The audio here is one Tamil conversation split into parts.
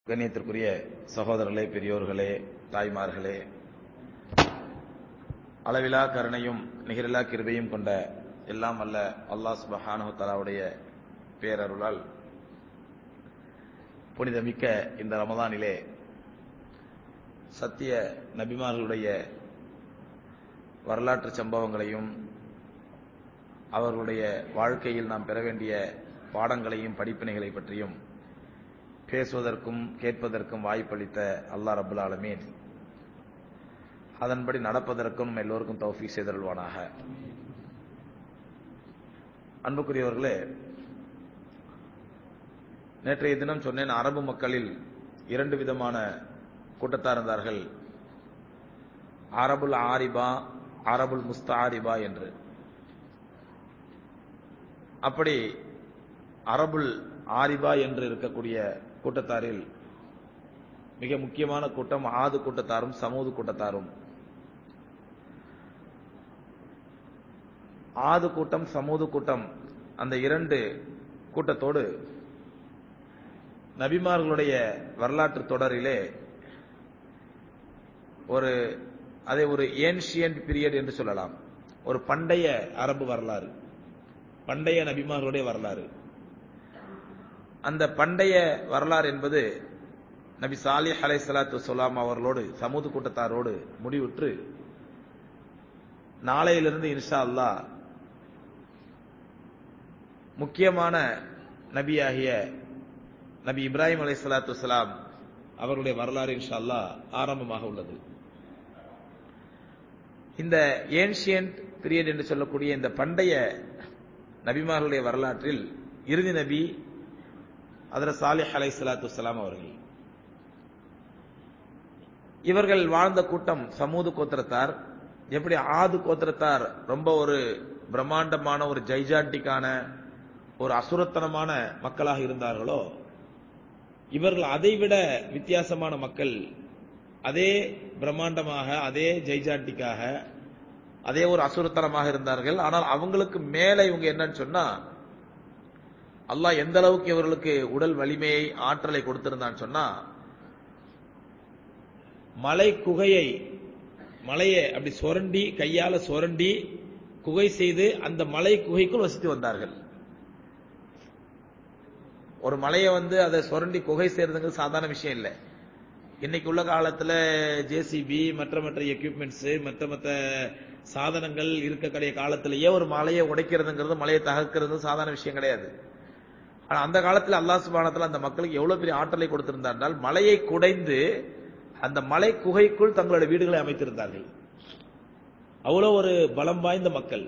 கண்ணியத்திற்குரிய சகோதரர்களே பெரியோர்களே தாய்மார்களே அளவிலா கருணையும் நிகரிலா கிருபையும் கொண்ட எல்லாம் அல்ல அல்லாஹ் சுபஹானஹு தஆலாவுடைய பேரருளால் புனிதமிக்க இந்த ரமதானிலே சத்திய நபிமார்களுடைய வரலாற்று சம்பவங்களையும் அவர்களுடைய வாழ்க்கையில் நாம் பெற வேண்டிய பாடங்களையும் படிப்பினைகளை பற்றியும் பேசுவதற்கும் கேட்பதற்கும் வாய்ப்பளித்த அல்லாஹ் ரபுல் ஆலமீன் அதன்படி நடப்பதற்கும் நம்ம எல்லோருக்கும் தௌஃபீக் செய்தருள்வானாக அன்புக்குரியவர்களே நேற்றைய தினம் சொன்னேன் அரபு மக்களில் இரண்டு விதமான கூட்டத்தார் இருந்தார்கள் அரபுல் ஆரிபா அரபுல் முஸ்தாரிபா என்று அப்படி அரபுல் ஆரிபா என்று இருக்கக்கூடிய கூட்டத்தாரில் மிக முக்கியமான கூட்டம் ஆது கூட்டத்தாரும் சமூது கூட்டத்தாரும் ஆது கூட்டம் சமூது கூட்டம் அந்த இரண்டு கூட்டத்தோடு நபிமார்களுடைய வரலாற்று தொடரிலே ஒரு அதை ஒரு ஏன்ஷியன்ட் பீரியட் என்று சொல்லலாம் ஒரு பண்டைய அரபு வரலாறு பண்டைய நபிமார்களுடைய வரலாறு அந்த பண்டைய வரலாறு என்பது நபி சாலிஹ் அலை சலாத்து சொலாம் அவர்களோடு சமூக கூட்டத்தாரோடு முடிவுற்று நாளையிலிருந்து இன்ஷா அல்லா முக்கியமான நபியாகிய நபி இப்ராஹிம் அலை சலாத்து வலாம் அவருடைய வரலாறு இன்ஷா அல்லா ஆரம்பமாக உள்ளது இந்த ஏன்ஷியன்ட் பீரியட் என்று சொல்லக்கூடிய இந்த பண்டைய நபிமார்களுடைய வரலாற்றில் இறுதி நபி அதில் சாலிஹ் அலை சலாத்து வலாம் அவர்கள் இவர்கள் வாழ்ந்த கூட்டம் சமூது கோத்திரத்தார் எப்படி ஆது கோத்திரத்தார் ரொம்ப ஒரு பிரம்மாண்டமான ஒரு ஜைஜாண்டிக்கான ஒரு அசுரத்தனமான மக்களாக இருந்தார்களோ இவர்கள் அதைவிட வித்தியாசமான மக்கள் அதே பிரம்மாண்டமாக அதே ஜெய்ஜாண்டிக்காக அதே ஒரு அசுரத்தனமாக இருந்தார்கள் ஆனால் அவங்களுக்கு மேல இவங்க என்னன்னு சொன்னா அல்லாஹ் எந்த அளவுக்கு இவர்களுக்கு உடல் வலிமையை ஆற்றலை கொடுத்திருந்தான்னு சொன்னா மலை குகையை மலையை அப்படி சுரண்டி கையால சுரண்டி குகை செய்து அந்த மலை குகைக்குள் வசித்து வந்தார்கள் ஒரு மலையை வந்து அதை சுரண்டி குகை செய்யறதுங்கிறது சாதாரண விஷயம் இல்லை இன்னைக்கு உள்ள காலத்துல ஜேசிபி மற்ற மற்ற எக்யூப்மெண்ட்ஸ் மற்ற மற்ற சாதனங்கள் இருக்கக்கூடிய காலத்திலேயே ஒரு மலையை உடைக்கிறதுங்கிறது மலையை தகர்க்கிறது சாதாரண விஷயம் கிடையாது ஆனா அந்த காலத்துல அல்லாஹ் சுபானத்துல அந்த மக்களுக்கு எவ்வளவு பெரிய ஆற்றலை கொடுத்திருந்தால் மலையை குடைந்து அந்த மலை குகைக்குள் தங்களுடைய வீடுகளை அமைத்திருந்தார்கள் அவ்வளவு ஒரு பலம் வாய்ந்த மக்கள்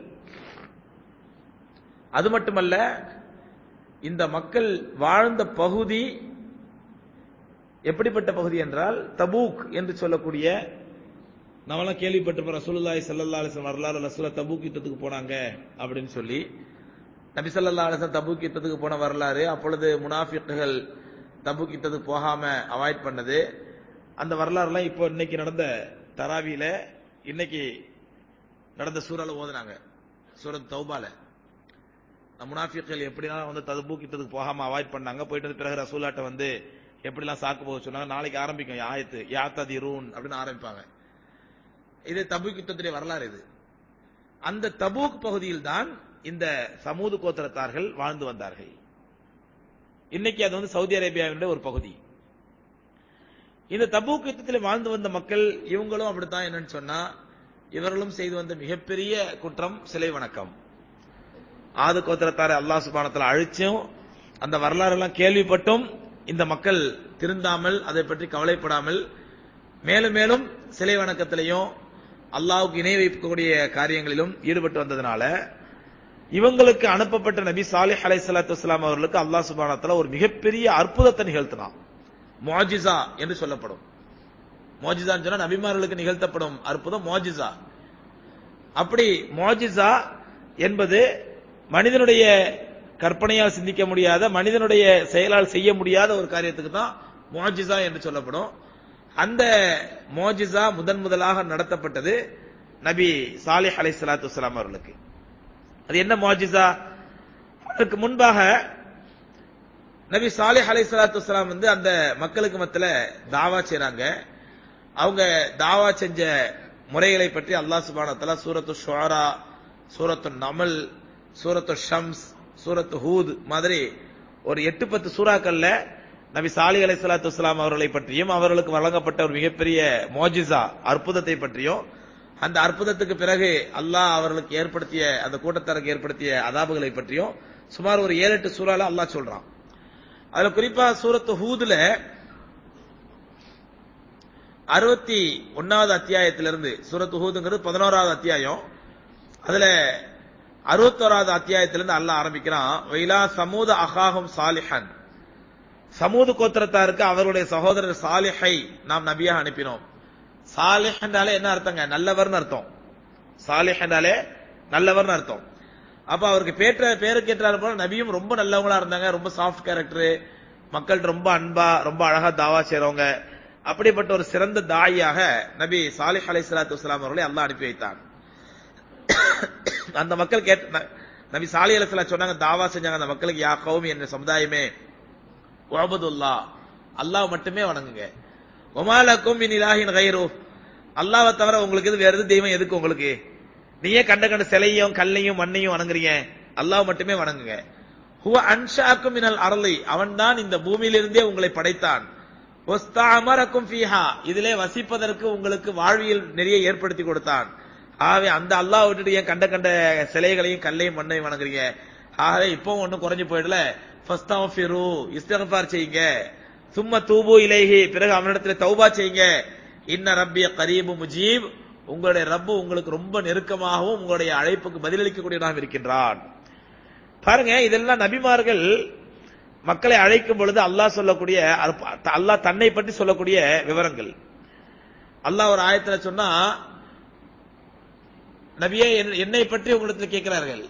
அது மட்டுமல்ல இந்த மக்கள் வாழ்ந்த பகுதி எப்படிப்பட்ட பகுதி என்றால் தபூக் என்று சொல்லக்கூடிய நம்மளாம் கேள்விப்பட்டிருப்போம் ரசூலுல்லாய் சல்லா அலிஸ்லாம் வரலாறு ரசூலா தபூக் யுத்தத்துக்கு போனாங்க அப்படின்னு சொல்லி நபி சல்லா அலிஸ்லாம் தபூக் யுத்தத்துக்கு போன வரலாறு அப்பொழுது முனாஃபிக்குகள் தபூக் யுத்தத்துக்கு போகாம அவாய்ட் பண்ணது அந்த வரலாறுலாம் இப்போ இன்னைக்கு நடந்த தராவியில இன்னைக்கு நடந்த சூறால ஓதுனாங்க சூரத் தௌபால முனாஃபிக்கள் எப்படிலாம் வந்து ததுபூக்கிட்டதுக்கு போகாம அவாய்ட் பண்ணாங்க போயிட்டு வந்து பிறகு ரசூலாட்ட வந்து எப்படிலாம் சாக்கு போக சொன்னாங்க நாளைக்கு ஆரம்பிக்கும் ஆயத்து யாத்ததி ரூன் அப்படின்னு ஆரம்பிப்பாங்க இது தபூக் யுத்தத்துடைய வரலாறு இது அந்த தபூக் பகுதியில் தான் இந்த சமூக கோத்திரத்தார்கள் வாழ்ந்து வந்தார்கள் இன்னைக்கு அது வந்து சவுதி அரேபியாவினுடைய ஒரு பகுதி இந்த தபூக் யுத்தத்தில் வாழ்ந்து வந்த மக்கள் இவங்களும் அப்படித்தான் என்னன்னு சொன்னா இவர்களும் செய்து வந்த மிகப்பெரிய குற்றம் சிலை வணக்கம் ஆது கோத்திரத்தாரை அல்லாஹ் சுபானத்தில் அழிச்சும் அந்த வரலாறு எல்லாம் கேள்விப்பட்டும் இந்த மக்கள் திருந்தாமல் அதை பற்றி கவலைப்படாமல் மேலும் மேலும் சிலை வணக்கத்திலையும் அல்லாவுக்கு இணை வைக்கக்கூடிய காரியங்களிலும் ஈடுபட்டு வந்ததுனால இவங்களுக்கு அனுப்பப்பட்ட நபி சாலிஹ் அலை சலாத்து வலாம் அவர்களுக்கு அல்லாஹ் சுபானத்துல ஒரு மிகப்பெரிய அற்புதத்தை நிகழ்த்தினான் மோஜிசா என்று சொல்லப்படும் மோஜிசான்னு சொன்னா நபிமார்களுக்கு நிகழ்த்தப்படும் அற்புதம் மோஜிசா அப்படி மோஜிசா என்பது மனிதனுடைய கற்பனையால் சிந்திக்க முடியாத மனிதனுடைய செயலால் செய்ய முடியாத ஒரு காரியத்துக்கு தான் மோஜிசா என்று சொல்லப்படும் அந்த மோஜிசா முதன் முதலாக நடத்தப்பட்டது நபி சாலிஹ் அலை சலாத்து வலாம் அவர்களுக்கு அது என்ன மோஜிசா அதற்கு முன்பாக நபி சாலிஹ் அலைஹிஸ்ஸலாத்து வஸ்ஸலாம் வந்து அந்த மக்களுக்கு மத்தியில தாவா செய்றாங்க அவங்க தாவா செஞ்ச முறைகளை பற்றி அல்லாஹ் சுப்ஹானஹு வ தஆலா சூரத்து ஷுஆரா சூரத்து நமல் சூரத்து ஷம்ஸ் சூரத்து ஹூத் மாதிரி ஒரு எட்டு பத்து சூறாக்கள்ல நபி சாலி அலைஹிஸ்ஸலாத்து வஸ்ஸலாம் அவர்களை பற்றியும் அவர்களுக்கு வழங்கப்பட்ட ஒரு மிகப்பெரிய மோஜிசா அற்புதத்தை பற்றியும் அந்த அற்புதத்துக்கு பிறகு அல்லாஹ் அவர்களுக்கு ஏற்படுத்திய அந்த கூட்டத்தாருக்கு ஏற்படுத்திய அதாபுகளை பற்றியும் சுமார் ஒரு ஏழு எட்டு சூறால அல்லாஹ் சொல்றான் அதுல குறிப்பா சூரத்து ஹூதுல அறுபத்தி ஒன்னாவது அத்தியாயத்திலிருந்து சூரத்து ஹூதுங்கிறது பதினோராவது அத்தியாயம் அதுல அறுபத்தோராவது அத்தியாயத்திலிருந்து அல்லாஹ் ஆரம்பிக்கிறான் வைலா சமூத அகாஹும் சாலிஹன் சமூது கோத்திரத்தாருக்கு அவருடைய சகோதரர் சாலிஹை நாம் நபியாக அனுப்பினோம் சாலிஹ் என்றாலே என்ன அர்த்தங்க நல்லவர்னு அர்த்தம் சாலிஹ் என்றாலே நல்லவர்னு அர்த்தம் அப்ப அவருக்கு பேற்ற பேருக்கு ஏற்றாரு போல நபியும் ரொம்ப நல்லவங்களா இருந்தாங்க ரொம்ப சாஃப்ட் கேரக்டர் மக்கள் ரொம்ப அன்பா ரொம்ப அழகா தாவா செய்றவங்க அப்படிப்பட்ட ஒரு சிறந்த தாயாக நபி சாலிஹ் அலை சலாத்து வலாம் அவர்களை அல்லாஹ் அனுப்பி வைத்தார் அந்த மக்கள் கேட்ட நபி சாலி அலிஸ்லா சொன்னாங்க தாவா செஞ்சாங்க அந்த மக்களுக்கு யா கௌமி என்ற சமுதாயமே உபதுல்லா அல்லாஹ் மட்டுமே வணங்குங்க ஒமாலக்கும் இன் இலாஹின் கைரு அல்லாவை தவிர உங்களுக்கு இது வேற எது தெய்வம் எதுக்கு உங்களுக்கு நீயே கண்ட கண்ட சிலையும் கல்லையும் மண்ணையும் வணங்குறீங்க அல்லாஹ் மட்டுமே வணங்குங்க ஹுவ அன்ஷாக்கும் மினல் அரளி அவன் தான் இந்த பூமியிலிருந்தே உங்களை படைத்தான் ஒஸ்தாமரக்கும் ஃபீஹா இதிலே வசிப்பதற்கு உங்களுக்கு வாழ்வியல் நிறைய ஏற்படுத்தி கொடுத்தான் ஆகவே அந்த அல்லாஹ் விட்டுட்டு ஏன் கண்ட கண்ட சிலைகளையும் கல்லையும் மண்ணையும் வணங்குறீங்க ஆகவே இப்போ ஒன்னும் குறைஞ்சு போயிடல ஃபஸ்தாஃபிரு இஸ்திக்ஃபார் செய்யுங்க சும்மா தூபு இலைஹி பிறகு அவனிடத்துல தௌபா செய்யுங்க இன்ன ரப்பிய கரீபு முஜீப் உங்களுடைய ரப்பு உங்களுக்கு ரொம்ப நெருக்கமாகவும் உங்களுடைய அழைப்புக்கு பதிலளிக்கக்கூடியவனாக இருக்கின்றான் பாருங்க இதெல்லாம் நபிமார்கள் மக்களை அழைக்கும் பொழுது அல்லாஹ் சொல்லக்கூடிய அல்லாஹ் தன்னை பற்றி சொல்லக்கூடிய விவரங்கள் அல்லாஹ் ஒரு ஆயத்துல சொன்னா நபியே என்னை பற்றி உங்களிடத்தில் கேட்கிறார்கள்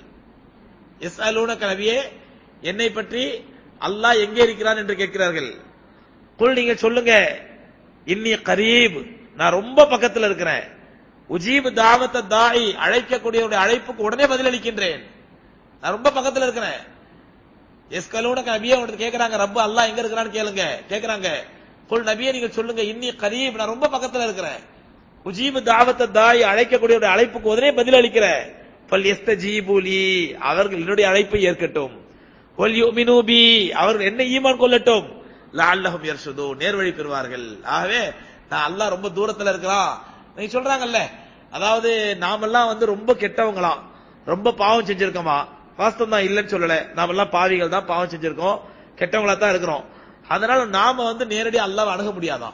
எஸ் அலூனக்க நபியே என்னை பற்றி அல்லாஹ் எங்கே இருக்கிறான் என்று கேட்கிறார்கள் குல் நீங்க சொல்லுங்க இன்னி கரீப் நான் ரொம்ப பக்கத்தில் இருக்கிறேன் உஜீப் தாவத்த தாய் அழைக்கக்கூடிய அழைப்புக்கு உடனே பதிலளிக்கின்றேன் நான் ரொம்ப பக்கத்தில் இருக்கிறேன் எஸ்கலோட நபியே உங்களுக்கு கேக்குறாங்க ரப்ப அல்லாஹ் எங்க இருக்கிறான்னு கேளுங்க கேக்குறாங்க குல் நபியே நீங்க சொல்லுங்க இன்னி கரீப் நான் ரொம்ப பக்கத்தில் இருக்கிறேன் உஜீப் தாவத்த தாய் அழைக்கக்கூடிய அழைப்புக்கு உடனே பதில் அளிக்கிறேன் பல் எஸ்த ஜீபுலி அவர்கள் என்னுடைய அழைப்பை ஏற்கட்டும் ஒல் யுமினூபி அவர்கள் என்ன ஈமான் கொள்ளட்டும் லால்லஹும் யர்ஷுது நேர்வழி பெறுவார்கள் ஆகவே நான் அல்லாஹ் ரொம்ப தூரத்துல இருக்கிறான் நீ சொல்றாங்கல்ல அதாவது நாமெல்லாம் வந்து ரொம்ப கெட்டவங்களாம் ரொம்ப பாவம் செஞ்சிருக்கோமா வாஸ்தவம் தான் இல்லைன்னு சொல்லல நாமெல்லாம் பாவிகள் தான் பாவம் செஞ்சிருக்கோம் கெட்டவங்களா தான் இருக்கிறோம் அதனால நாம வந்து நேரடியா அல்லாஹ் அணுக முடியாதான்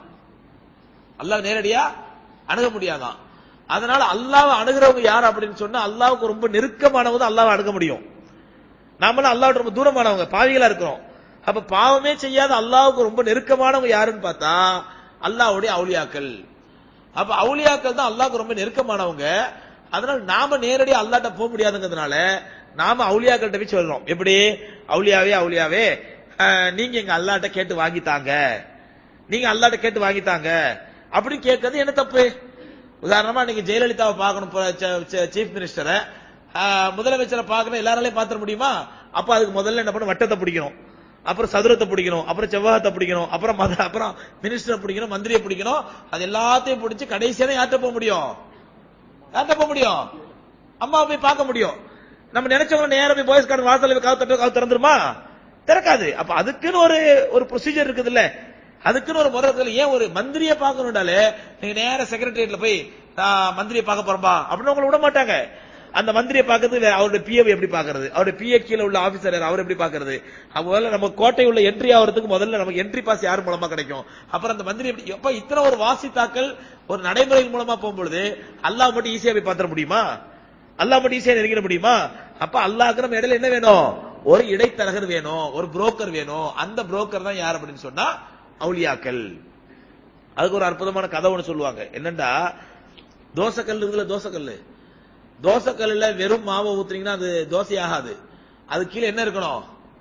அல்லாஹ் நேரடியா அணுக முடியாதான் அதனால அல்லாஹ் அணுகிறவங்க யார் அப்படின்னு சொன்னா அல்லாவுக்கு ரொம்ப நெருக்கமானவங்க தான் அல்லாஹ் அணுக முடியும் நாமெல்லாம் அல்லாஹ் ரொம்ப தூரமானவங்க பாவிகளா இருக்கிறோம் அப்ப பாவமே செய்யாத அல்லாவுக்கு ரொம்ப நெருக்கமானவங்க யாருன்னு பார்த்தா அல்லாவுடைய அவுளியாக்கள் அப்ப அவுளியாக்கள் தான் அல்லாவுக்கு ரொம்ப நெருக்கமானவங்க அதனால நாம நேரடியா அல்லாட்ட போக முடியாதுங்கிறதுனால நாம அவுளியாக்கள்கிட்ட போய் சொல்றோம் எப்படி அவுளியாவே அவுளியாவே நீங்க எங்க அல்லாட்ட கேட்டு வாங்கித்தாங்க நீங்க அல்லாட்ட கேட்டு வாங்கித்தாங்க அப்படின்னு கேட்கறது என்ன தப்பு உதாரணமா நீங்க ஜெயலலிதாவை பார்க்கணும் சீஃப் மினிஸ்டரை முதலமைச்சரை பார்க்கணும் எல்லாராலையும் பாத்திர முடியுமா அப்ப அதுக்கு முதல்ல என்ன பண்ண வட்டத்தை பிடிக்கணும் அப்புறம் சதுரத்தை பிடிக்கணும் அப்புறம் செவ்வாகத்தை பிடிக்கணும் அப்புறம் மத அப்புறம் மினிஸ்டரை பிடிக்கணும் மந்திரியை பிடிக்கணும் அது எல்லாத்தையும் பிடிச்சு கடைசியா யார்கிட்ட போக முடியும் யார்கிட்ட போக முடியும் அம்மாவை போய் பார்க்க முடியும் நம்ம நினைச்சவங்க நேரம் போய் பாய்ஸ் கார்டு வாசல் காவு தட்டு காவு திறந்துருமா திறக்காது அப்ப அதுக்குன்னு ஒரு ஒரு ப்ரொசீஜர் இருக்குது இல்ல அதுக்குன்னு ஒரு முறை இருக்குது ஏன் ஒரு மந்திரியை பார்க்கணும்னாலே நீங்க நேர செக்ரட்டரியேட்ல போய் மந்திரியை பார்க்க போறோம்பா அப்படின்னு உங்களை விட மாட்டாங்க அந்த மந்திரியை பார்க்கறது அவருடைய பிஏவை எப்படி பாக்குறது அவருடைய பிஏ கீழே உள்ள ஆபீசர் அவர் எப்படி பாக்குறது முதல்ல நம்ம கோட்டை உள்ள என்ட்ரி ஆகிறதுக்கு முதல்ல நமக்கு என்ட்ரி பாஸ் யார் மூலமா கிடைக்கும் அப்புறம் அந்த மந்திரி எப்படி எப்ப இத்தனை ஒரு வாசித்தாக்கள் ஒரு நடைமுறையின் மூலமா போகும்பொழுது அல்லாஹ் மட்டும் ஈஸியா போய் பாத்திர முடியுமா அல்லாஹ் மட்டும் ஈஸியா நெருங்கிட முடியுமா அப்ப அல்லாஹ்க்கு நம்ம இடையில என்ன வேணும் ஒரு இடைத்தரகர் வேணும் ஒரு புரோக்கர் வேணும் அந்த புரோக்கர் தான் யார் அப்படின்னு சொன்னா அவுளியாக்கள் அதுக்கு ஒரு அற்புதமான கதை ஒன்று சொல்லுவாங்க என்னண்டா தோசைக்கல் இருக்குல்ல தோசைக்கல் தோசைக்கல்ல வெறும் மாவை ஊத்துறீங்கன்னா அது தோசை ஆகாது அது கீழே என்ன இருக்கணும்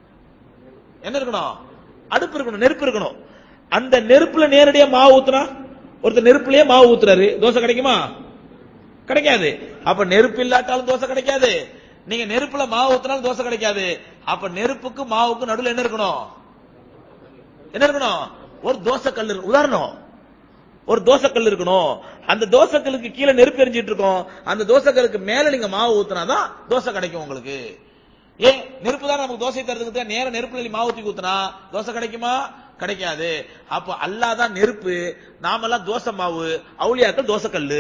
என்ன இருக்கணும் அடுப்பு இருக்கணும் நெருப்பு இருக்கணும் அந்த நெருப்புல நேரடியா மாவு ஊத்துனா ஒருத்தர் நெருப்புலயே மாவு ஊத்துறாரு தோசை கிடைக்குமா கிடைக்காது அப்ப நெருப்பு இல்லாட்டாலும் தோசை கிடைக்காது நீங்க நெருப்புல மாவு ஊத்தினாலும் தோசை கிடைக்காது அப்ப நெருப்புக்கு மாவுக்கு நடுவில் என்ன இருக்கணும் என்ன இருக்கணும் ஒரு தோசைக்கல் இருக்கு உதாரணம் ஒரு தோசைக்கல் இருக்கணும் அந்த தோசைக்கல்லுக்கு கீழே நெருப்பு எரிஞ்சிட்டு இருக்கும் அந்த தோசைக்கல்லுக்கு மேல நீங்க மாவு ஊத்துனாதான் தோசை கிடைக்கும் உங்களுக்கு ஏன் நெருப்பு தான் நமக்கு தோசை தரதுக்கு தான் நேர நெருப்புல நீ மாவு ஊத்தி ஊத்துனா தோசை கிடைக்குமா கிடைக்காது அப்ப அல்லாஹ் தான் நெருப்பு நாமெல்லாம் தோசை மாவு அவுளியாக்கள் தோசைக்கல்லு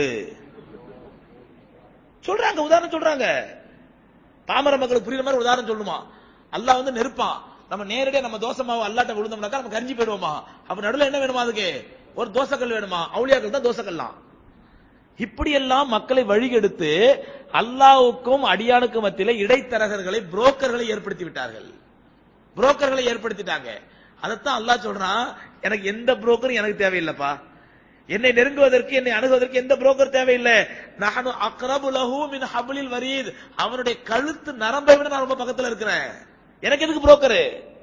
சொல்றாங்க உதாரணம் சொல்றாங்க பாமர மக்களுக்கு புரியுற மாதிரி உதாரணம் சொல்லுமா அல்லாஹ் வந்து நெருப்பான் நம்ம நேரடியா நம்ம தோசை மாவு அல்லாட்ட விழுந்தோம்னாக்கா நம்ம கரிஞ்சு போயிடுவோமா அப்ப நடுவுல என்ன வேணுமா அதுக்கு ஒரு தோசைக்கல் வேணுமா அவுளியாக்கள் தான் தோசைக்கல்லாம் இப்படியெல்லாம் மக்களை வழிகெடுத்து அல்லாவுக்கும் அடியானுக்கும் மத்தியில இடைத்தரகர்களை புரோக்கர்களை ஏற்படுத்தி விட்டார்கள் புரோக்கர்களை ஏற்படுத்திட்டாங்க அதைத்தான் அல்லாஹ் சொல்றான் எனக்கு எந்த புரோக்கரும் எனக்கு தேவையில்லைப்பா என்னை நெருங்குவதற்கு என்னை அணுகுவதற்கு எந்த புரோக்கர் தேவையில்லை நஹனு அக்ரபு லஹு மின் ஹப்லில் வரீத் அவனுடைய கழுத்து நரம்பை விட நான் ரொம்ப பக்கத்துல இருக்கிறேன் எனக்கு எதுக்கு புரோக்கர்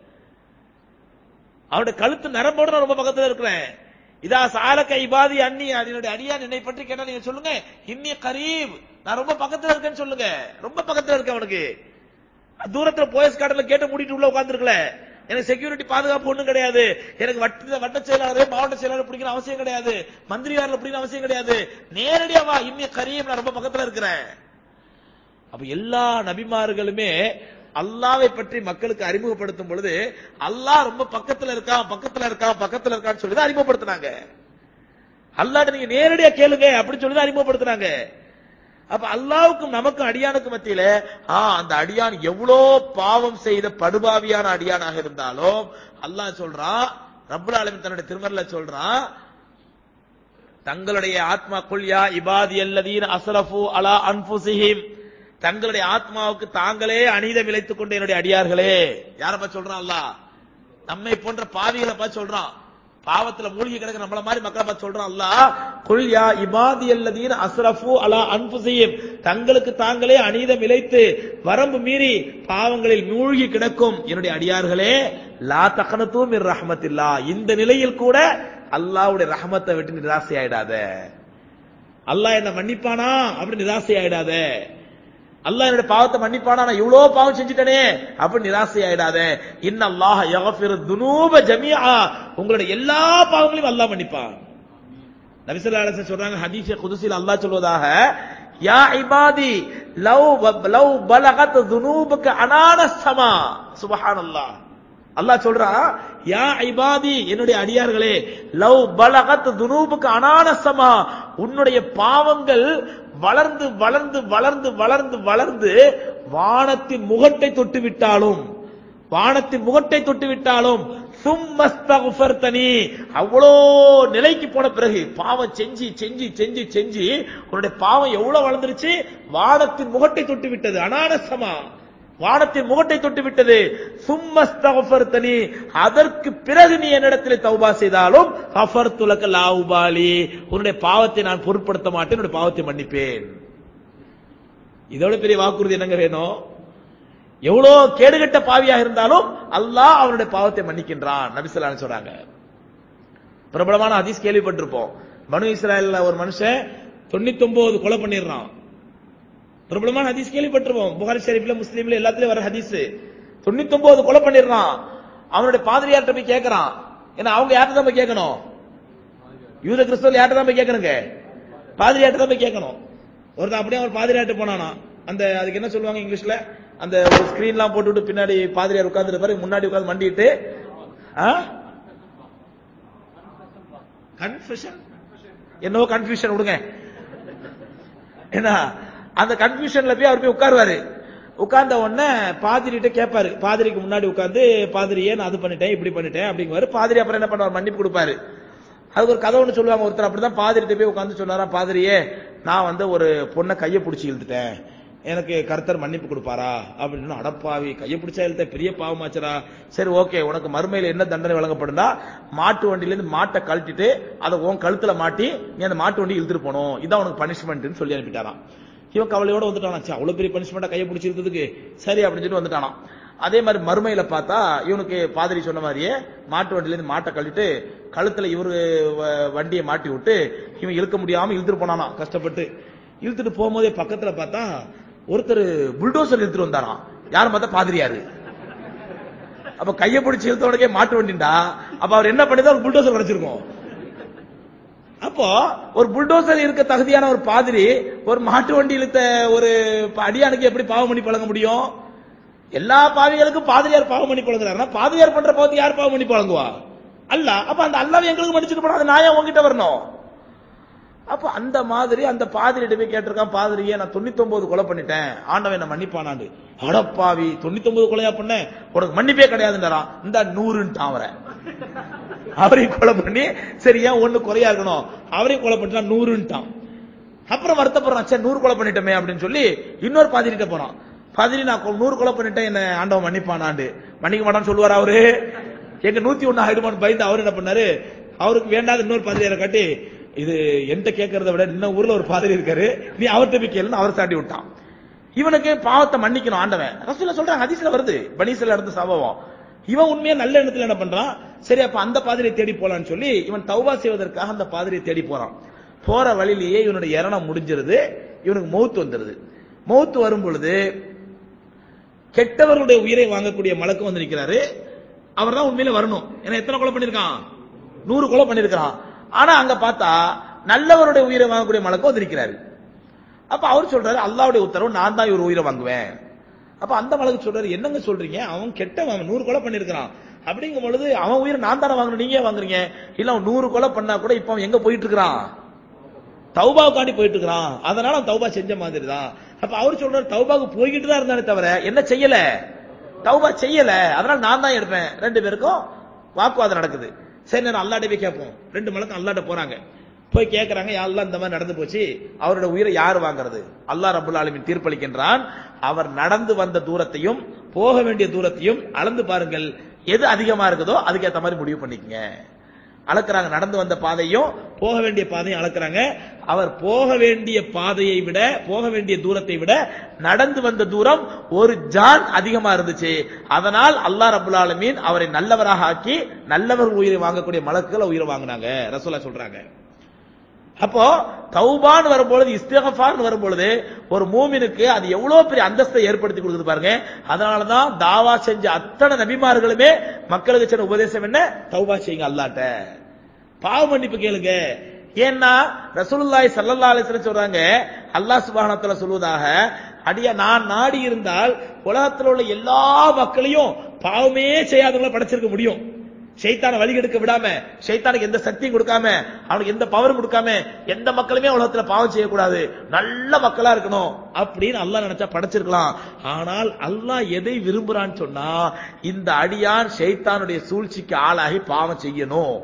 அவனுடைய கழுத்து நரம்போட நான் ரொம்ப பக்கத்துல இருக்கிறேன் இதா சாலக்க இபாதி அண்ணி அதனுடைய அடியான் என்னை பற்றி கேட்டா நீங்க சொல்லுங்க இன்னி கரீப் நான் ரொம்ப பக்கத்துல இருக்கேன்னு சொல்லுங்க ரொம்ப பக்கத்துல இருக்கேன் அவனுக்கு தூரத்துல போயஸ் கார்டுல கேட்ட மூடிட்டு உள்ள உட்கார்ந்துருக்கல எனக்கு செக்யூரிட்டி பாதுகாப்பு ஒண்ணும் கிடையாது எனக்கு வட்ட வட்ட செயலாளரே மாவட்ட செயலாளர் பிடிக்கிற அவசியம் கிடையாது மந்திரியாரில் பிடிக்கிற அவசியம் கிடையாது நேரடியா வா இன்னி கரீம் நான் ரொம்ப பக்கத்துல இருக்கிறேன் அப்ப எல்லா நபிமார்களுமே அல்லாவை பற்றி மக்களுக்கு அறிமுகப்படுத்தும் பொழுது அல்லாஹ் ரொம்ப பக்கத்துல இருக்கான் பக்கத்துல இருக்கான் பக்கத்துல இருக்கான்னு சொல்லி தான் அறிமுகப்படுத்தினாங்க அல்லாட்ட நீங்க நேரடியா கேளுங்க அப்படின்னு சொல்லி தான் அறிமுகப்படுத்தினாங்க அப்ப அல்லாவுக்கும் நமக்கும் அடியானுக்கும் மத்தியில ஆ அந்த அடியான் எவ்வளோ பாவம் செய்த படுபாவியான அடியானாக இருந்தாலும் அல்லாஹ் சொல்றான் ரப்பல் ஆலமீன் தன்னுடைய திருமறையில சொல்றான் தங்களுடைய ஆத்மா குல்யா இபாதி அல்லதீன் அஸ்ரஃபு அலா அன்ஃபுசிஹிம் தங்களுடைய ஆத்மாவுக்கு தாங்களே அநீதம் இழைத்துக் கொண்ட என்னுடைய அடியார்களே யாரப்பா சொல்றான் அல்லாஹ் நம்மை போன்ற பாவிகளை பார்த்து சொல்றான் பாவத்துல மூழ்கி கிடக்கிற நம்மள மாதிரி மக்களை பார்த்து சொல்றான் அல்லாஹ் குல் யா இபாதி அல்லதீன் அஸ்ரஃபு அலா அன்ஃபுசிஹிம் தங்களுக்கு தாங்களே அநீதம் இழைத்து வரம்பு மீறி பாவங்களில் மூழ்கி கிடக்கும் என்னுடைய அடியார்களே லா தகனத்து மிர் ரஹ்மத்தில்லா இந்த நிலையில் கூட அல்லாஹ்வுடைய ரஹமத்தை விட்டு நிராசை ஆயிடாத அல்லாஹ் என்ன மன்னிப்பானா அப்படி நிராசை ஆயிடாத அல்லாஹ் என்னோட பாவத்தை மன்னிப்பானா நான் இவ்வளவு பாவம் செஞ்சுட்டனே அப்படி நிராசை ஆயிடாத இன்னல்லாஹ யக்ஃபிரு துனூப ஜமீஆ உங்களுடைய எல்லா பாவங்களையும் அல்லாஹ் மன்னிப்பான் நபி ஸல்லல்லாஹு அலைஹி வஸல்லம் சொல்றாங்க ஹதீஸ் குதுசில் அல்லாஹ் சொல்வதாக யா இபாதி லவ் லவ் பலகத் துனூபுக அனான ஸமா சுப்ஹானல்லாஹ் அல்லாஹ் சொல்றான் யா இபாதி என்னுடைய அடியார்களே லவ் பலகத் துனூபுக்கு அனானசமா உன்னுடைய பாவங்கள் வளர்ந்து வளர்ந்து வளர்ந்து வளர்ந்து வளர்ந்து வானத்தின் முகட்டை தொட்டு விட்டாலும் வானத்தின் முகட்டை தொட்டு விட்டாலும் சும்மஸ்தகுஃபர்தனி அவ்வளோ நிலைக்கு போன பிறகு பாவம் செஞ்சு செஞ்சு செஞ்சு செஞ்சு உன்னுடைய பாவம் எவ்வளவு வளர்ந்துருச்சு வானத்தின் முகட்டை தொட்டு விட்டது அனானசமா வானத்தின் முகட்டை தொட்டு விட்டது சும்மஸ்தகஃபர்தனி அதற்கு பிறகு நீ என்னிடத்தில் தௌபா செய்தாலும் கஃபர் துலக்க லாவுபாலி உன்னுடைய பாவத்தை நான் பொருட்படுத்த மாட்டேன் உன்னுடைய பாவத்தை மன்னிப்பேன் இதோட பெரிய வாக்குறுதி என்னங்க வேணும் எவ்வளவு கேடுகட்ட பாவியாக இருந்தாலும் அல்லாஹ் அவனுடைய பாவத்தை மன்னிக்கின்றான் நபிசல்லான்னு சொல்றாங்க பிரபலமான ஹதீஸ் கேள்விப்பட்டிருப்போம் மனு இஸ்ராயல்ல ஒரு மனுஷன் தொண்ணூத்தி ஒன்பது கொலை பண்ணிடுறான் பிரபலமான ஹதீஸ் கேள்விப்பட்டிருப்போம் புகாரி ஷரீஃப்ல முஸ்லீம்ல எல்லாத்துலயும் வர ஹதீஸ் தொண்ணூத்தி ஒன்பது கொலை பண்ணிடுறான் அவனுடைய பாதிரியார்ட்ட போய் கேட்கறான் ஏன்னா அவங்க யார்கிட்ட தான் போய் கேட்கணும் யூத கிறிஸ்தவர்கள் யார்கிட்ட தான் போய் கேட்கணுங்க பாதிரியார்ட்ட தான் போய் கேட்கணும் ஒருத்தன் அப்படியே அவர் பாதிரியார்ட்ட போனானா அந்த அதுக்கு என்ன சொல்லுவாங்க இங்கிலீஷ்ல அந்த ஒரு ஸ்கிரீன்லாம் போட்டுவிட்டு பின்னாடி பாதிரியார் உட்கார்ந்துட்டு பாரு முன்னாடி உட்கார்ந்து மண்டிட்டு கன்ஃபியூஷன் என்னவோ கன்ஃபியூஷன் விடுங்க என்ன அந்த கன்ஃபியூஷன்ல போய் அவர் போய் உட்காருவாரு உட்கார்ந்த உடனே பாதிரிட்ட கேட்பாரு பாதிரிக்கு முன்னாடி உட்கார்ந்து பாதிரியே நான் அது பண்ணிட்டேன் இப்படி பண்ணிட்டேன் அப்படிங்குவாரு பாதிரி அப்புறம் என்ன பண்ணுவார் மன்னிப்பு கொடுப்பாரு அதுக்கு ஒரு கதை ஒன்று சொல்லுவாங்க ஒருத்தர் அப்படிதான் பாதிரிட்ட போய் உட்கார்ந்து சொன்னாரா பாதிரியே நான் வந்து ஒரு பொண்ணை கையை பிடிச்சி இழுத்துட்டேன் எனக்கு கர்த்தர் மன்னிப்பு கொடுப்பாரா அப்படின்னு அடப்பாவி கையை பிடிச்சா இழுத்த பெரிய பாவமாச்சரா சரி ஓகே உனக்கு மறுமையில என்ன தண்டனை வழங்கப்படுதா மாட்டு வண்டியில இருந்து மாட்டை கழட்டிட்டு அதை உன் கழுத்துல மாட்டி நீ அந்த மாட்டு வண்டி இழுத்துட்டு போகணும் இதான் உனக்கு பனிஷ்மெண்ட்னு சொல்லி அனுப்பிட்டாராம் இவன் கவலையோட வந்துட்டானா ச்சே, அவ்வளவு பெரிய பனிஷ்மெண்டா கையை பிடிச்சி இழுத்ததுக்கு சரி அப்படின்னு சொல்லி வந்துட்டானாம் அதே மாதிரி மறுமையில பார்த்தா இவனுக்கு பாதிரி சொன்ன மாதிரியே மாட்டு வண்டியில இருந்து மாட்டை கழட்டிட்டு கழுத்துல இவரு வ- வண்டியை மாட்டி விட்டு இவன் இழுக்க முடியாம இழுத்துட்டு போனானா கஷ்டப்பட்டு இழுத்துட்டு போகும்போதே பக்கத்துல பார்த்தா ஒருத்தர் புல்டோசர் இழுத்துட்டு வந்தாராம் யாரும் பார்த்தா பாதிரியாரு அப்ப கையை பிடிச்சி இழுத்தவனுக்கே மாட்டு வண்டிண்டா அப்ப அவர் என்ன பண்ணிதான் ஒரு புல்டோசர் கிடைச்சிருக்கும் அப்போ ஒரு புல்டோசர் இருக்க தகுதியான ஒரு பாதிரி ஒரு மாட்டு வண்டி இழுத்த ஒரு அடியானுக்கு எப்படி பாவம் பண்ணி பழங்க முடியும் எல்லா பாவிகளுக்கும் பாதிரியார் பாவம் பண்ணி பழங்குறாருன்னா பாதிரியார் பண்ற பாவத்தை யார் பாவம் பண்ணி பழங்குவா அல்ல அப்ப அந்த அல்லாவை எங்களுக்கு மன்னிச்சுட்டு போனா அது நான் ஏன் உங்ககிட்ட வரணும் அப்ப அந்த மாதிரி அந்த பாதிரிட்ட போய் கேட்டிருக்கான் பாதிரியே நான் தொண்ணூத்தி கொலை பண்ணிட்டேன் ஆண்டவன் என்ன மன்னிப்பானாண்டு அடப்பாவி தொண்ணூத்தி கொலையா பண்ண உனக்கு மன்னிப்பே கிடையாதுன்றான் இந்த நூறுன்ட்டான் அவரை அவரையும் கொலை பண்ணி சரி ஏன் ஒண்ணு குறையா இருக்கணும் அவரையும் கொலை பண்ணிட்டான் நூறுன்ட்டான் அப்புறம் வருத்தப்படுறான் சரி நூறு கொலை பண்ணிட்டோமே அப்படின்னு சொல்லி இன்னொரு பாதிரிட்ட போனான் பாதிரி நான் நூறு கொலை பண்ணிட்டேன் என்ன ஆண்டவன் மன்னிப்பானாண்டு மன்னிக்க மாட்டான்னு சொல்லுவார் அவரு எங்க நூத்தி ஒண்ணு ஆயிடுமான்னு பயந்து அவர் என்ன பண்ணாரு அவருக்கு வேண்டாத இன்னொரு பாதிரியாரை காட்டி இது என்கிட்ட கேட்கறத விட இன்னும் ஊர்ல ஒரு பாதிரி இருக்காரு நீ அவர்கிட்ட போய் கேளுன்னு அவர் சாட்டி விட்டான் இவனுக்கு பாவத்தை மன்னிக்கணும் ஆண்டவன் ரசூல சொல்றாங்க ஹதீஸ்ல வருது பனீஸ்ல இருந்து சம்பவம் இவன் உண்மையா நல்ல எண்ணத்துல என்ன பண்றான் சரி அப்ப அந்த பாதிரியை தேடி போலான்னு சொல்லி இவன் தௌபா செய்வதற்காக அந்த பாதிரியை தேடி போறான் போற வழியிலேயே இவனுடைய இரணம் முடிஞ்சிருது இவனுக்கு மௌத்து வந்துருது மௌத்து வரும் பொழுது கெட்டவர்களுடைய உயிரை வாங்கக்கூடிய மலக்கு வந்து நிக்கிறாரு அவர் தான் உண்மையில வரணும் ஏன்னா எத்தனை கொலை பண்ணிருக்கான் நூறு கொலை பண்ணிருக்கான் ஆனா அங்க பார்த்தா நல்லவருடைய உயிரை வாங்கக்கூடிய மலக்கு வந்து நிக்கிறாரு அப்ப அவர் சொல்றாரு அல்லாவுடைய உத்தரவு நான் தான் இவர் உயிரை வாங்குவேன் அப்ப அந்த மலக்கு சொல்றாரு என்னங்க சொல்றீங்க அவன் கெட்டவன் அவன் நூறு கொலை பண்ணிருக்கான் அப்படிங்கும் பொழுது அவன் உயிரை நான் தானே வாங்கணும் நீங்க ஏன் வாங்குறீங்க இல்ல அவன் நூறு கொலை பண்ணா கூட இப்ப அவன் எங்க போயிட்டு இருக்கிறான் தௌபாவுக்காண்டி போயிட்டு இருக்கிறான் அதனால அவன் தௌபா செஞ்ச மாதிரி தான் அப்ப அவர் சொல்றாரு தௌபாவுக்கு போய்கிட்டு தான் இருந்தானே தவிர என்ன செய்யல தௌபா செய்யல அதனால நான் தான் எடுப்பேன் ரெண்டு பேருக்கும் வாக்குவாதம் நடக்குது சரி நான் அல்லாட்ட போய் கேட்போம் ரெண்டு மலக்கும் அல்லாட்ட போறாங்க போய் கேட்கறாங்க யாரெல்லாம் இந்த மாதிரி நடந்து போச்சு அவரோட உயிரை யார் வாங்குறது அல்லாஹ் ரபுல் ஆலமின் தீர்ப்பளிக்கின்றான் அவர் நடந்து வந்த தூரத்தையும் போக வேண்டிய தூரத்தையும் அளந்து பாருங்கள் எது அதிகமா இருக்குதோ அதுக்கேற்ற மாதிரி முடிவு பண்ணிக்கங்க அளக்குறாங்க நடந்து வந்த பாதையும் போக வேண்டிய பாதையும் அளக்குறாங்க அவர் போக வேண்டிய பாதையை விட போக வேண்டிய தூரத்தை விட நடந்து வந்த தூரம் ஒரு ஜான் அதிகமா இருந்துச்சு அதனால் அல்லாஹ் ரபுல் ஆலமீன் அவரை நல்லவராக ஆக்கி நல்லவர் உயிரை வாங்கக்கூடிய மலக்குகளை உயிரை வாங்கினாங்க ரசூலா சொல்றாங்க அப்போ தௌபான் வரும்பொழுது இஸ்திகஃபார் வரும்பொழுது ஒரு மூமினுக்கு அது எவ்வளவு பெரிய அந்தஸ்தை ஏற்படுத்தி கொடுக்குது பாருங்க அதனாலதான் தாவா செஞ்ச அத்தனை நபிமார்களுமே மக்களுக்கு சொன்ன உபதேசம் என்ன தௌபா செய்யுங்க அல்லாட்ட பாவ மன்னிப்பு கேளுங்க ஏன்னா ரசூலுல்லாஹி ஸல்லல்லாஹு அலைஹி வஸல்லம் சொல்றாங்க அல்லாஹ் சுப்ஹானஹு வ தஆலா சொல்வதாக அடியா நான் நாடி இருந்தால் உலகத்தில் உள்ள எல்லா மக்களையும் பாவமே செய்யாதவங்கள படைச்சிருக்க முடியும் ஷைத்தான வழிகெடுக்க விடாம ஷைத்தானுக்கு எந்த சக்தியும் கொடுக்காம அவனுக்கு எந்த பவரும் கொடுக்காம எந்த மக்களுமே உலகத்துல பாவம் செய்யக்கூடாது நல்ல மக்களா இருக்கணும் அப்படின்னு அல்லாஹ் நினைச்சா படைச்சிருக்கலாம் ஆனால் அல்லாஹ் எதை விரும்புறான்னு சொன்னா இந்த அடியான் ஷைத்தானுடைய சூழ்ச்சிக்கு ஆளாகி பாவம் செய்யணும்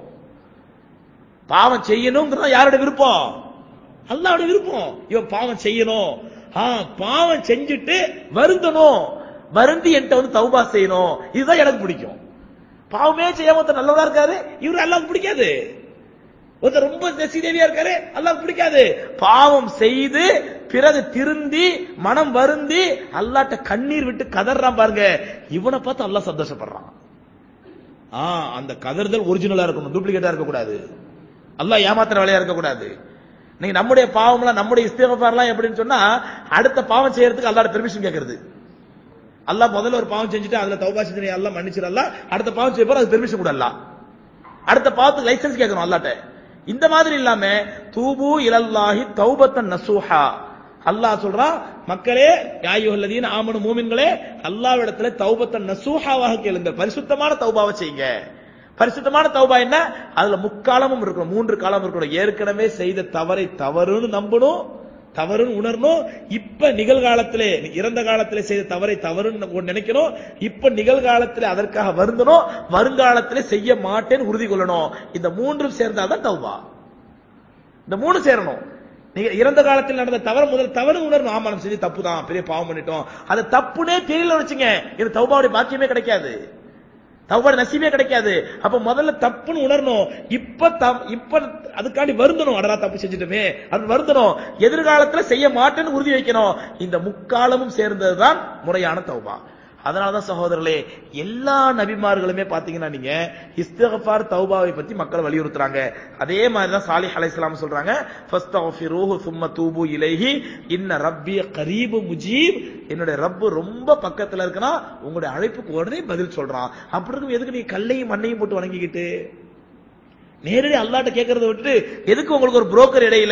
பாவம் செய்யணுங்கிறது யாரோட விருப்பம் அல்லாவோட விருப்பம் இவன் பாவம் செய்யணும் ஆ, பாவம் செஞ்சுட்டு வருந்தணும் வருந்தி என்கிட்ட வந்து தௌபா செய்யணும் இதுதான் எனக்கு பிடிக்கும் பாவமே செய்யாம ஒருத்தர் நல்லவரா இருக்காரு இவரு அல்லாஹ் பிடிக்காது ஒருத்தர் ரொம்ப சீதேவியா இருக்காரு அல்லாஹ் பிடிக்காது பாவம் செய்து பிறகு திருந்தி மனம் வருந்தி அல்லாட்ட கண்ணீர் விட்டு கதறான் பாருங்க இவனை பார்த்து அல்லாஹ் சந்தோஷப்படுறான் ஆ அந்த கதறுதல் ஒரிஜினலா இருக்கணும் டூப்ளிகேட்டா இருக்க கூடாது அல்லாஹ் ஏமாத்துற வேலையா இருக்க கூடாது நீங்க நம்முடைய பாவம்லாம் நம்முடைய இஸ்திகபார்லாம் எப்படின்னு சொன்னா அடுத்த பாவம் செய்யறதுக்கு அல்லாட பெர்மிஷன் கேட்கறது அல்லாஹ் முதல்ல ஒரு பாவம் செஞ்சுட்டு அதுல தௌபா செஞ்சு அல்லாஹ் மன்னிச்சிடல அடுத்த பாவம் செய்ய போற அது பெர்மிஷன் கூட அடுத்த பாவத்துக்கு லைசன்ஸ் கேட்கணும் அல்லாட்ட இந்த மாதிரி இல்லாம தூபு இலல்லாஹி தௌபத்தன் நசூஹா அல்லாஹ் சொல்றான் மக்களே யாயுல்லதீன் ஆமனு மூமின்களே அல்லாஹ்விடத்துல தௌபத்தன் நசூஹாவாக கேளுங்கள் பரிசுத்தமான தௌபாவை செய்யுங்க பரிசுத்தமான தௌபா என்ன அதுல முக்காலமும் இருக்கணும் மூன்று காலம் இருக்கணும் ஏற்கனவே செய்த தவறை தவறுன்னு நம்பணும் தவறுன்னு உணரணும் இப்ப நிகழ்காலத்திலே இறந்த காலத்திலே செய்த தவறை தவறுன்னு நினைக்கணும் இப்ப நிகழ்காலத்திலே அதற்காக வருந்தணும் வருங்காலத்திலே செய்ய மாட்டேன்னு உறுதி கொள்ளணும் இந்த மூன்றும் சேர்ந்தாதான் தௌபா இந்த மூணு சேரணும் நீங்க இறந்த காலத்தில் நடந்த தவறு முதல் தவறு உணரணும் ஆமா நம்ம செஞ்சு தப்பு தான் பெரிய பாவம் பண்ணிட்டோம் அது தப்புனே தெரியல வச்சுங்க இது தௌபாவுடைய பாக்கியமே கிடைக்காது தௌபாட நசீபே கிடைக்காது அப்ப முதல்ல தப்புன்னு உணரணும் இப்ப தப்- இப்ப அதுக்காண்டி வருந்தணும் அடரா தப்பு செஞ்சுட்டோமே அது வருந்தணும் எதிர்காலத்துல செய்ய மாட்டேன்னு உறுதி வைக்கணும் இந்த முக்காலமும் சேர்ந்ததுதான் முறையான தௌபா அதனாலதான் சகோதரர்களே எல்லா நபிமார்களுமே பாத்தீங்கன்னா நீங்க இஸ்திகஃபார் தௌபாவை பத்தி மக்களை வலியுறுத்துறாங்க அதே மாதிரி தான் சாலிஹ் அலைஹிஸ்ஸலாம் சொல்றாங்க ஃபஸ்தக்ஃபிரூஹு சும்ம தூபு இலைஹி இன்ன ரப்பி கரீபு முஜீப் என்னுடைய ரப்பு ரொம்ப பக்கத்துல இருக்கனா உங்களுடைய அழைப்புக்கு உடனே பதில் சொல்றான் அப்படி இருக்கும் எதுக்கு நீங்க கல்லையும் மண்ணையும் போட்டு வணங்கிக்கிட்டு நேரடி அல்லாட்ட கேட்கறத விட்டு எதுக்கு உங்களுக்கு ஒரு புரோக்கர் இடையில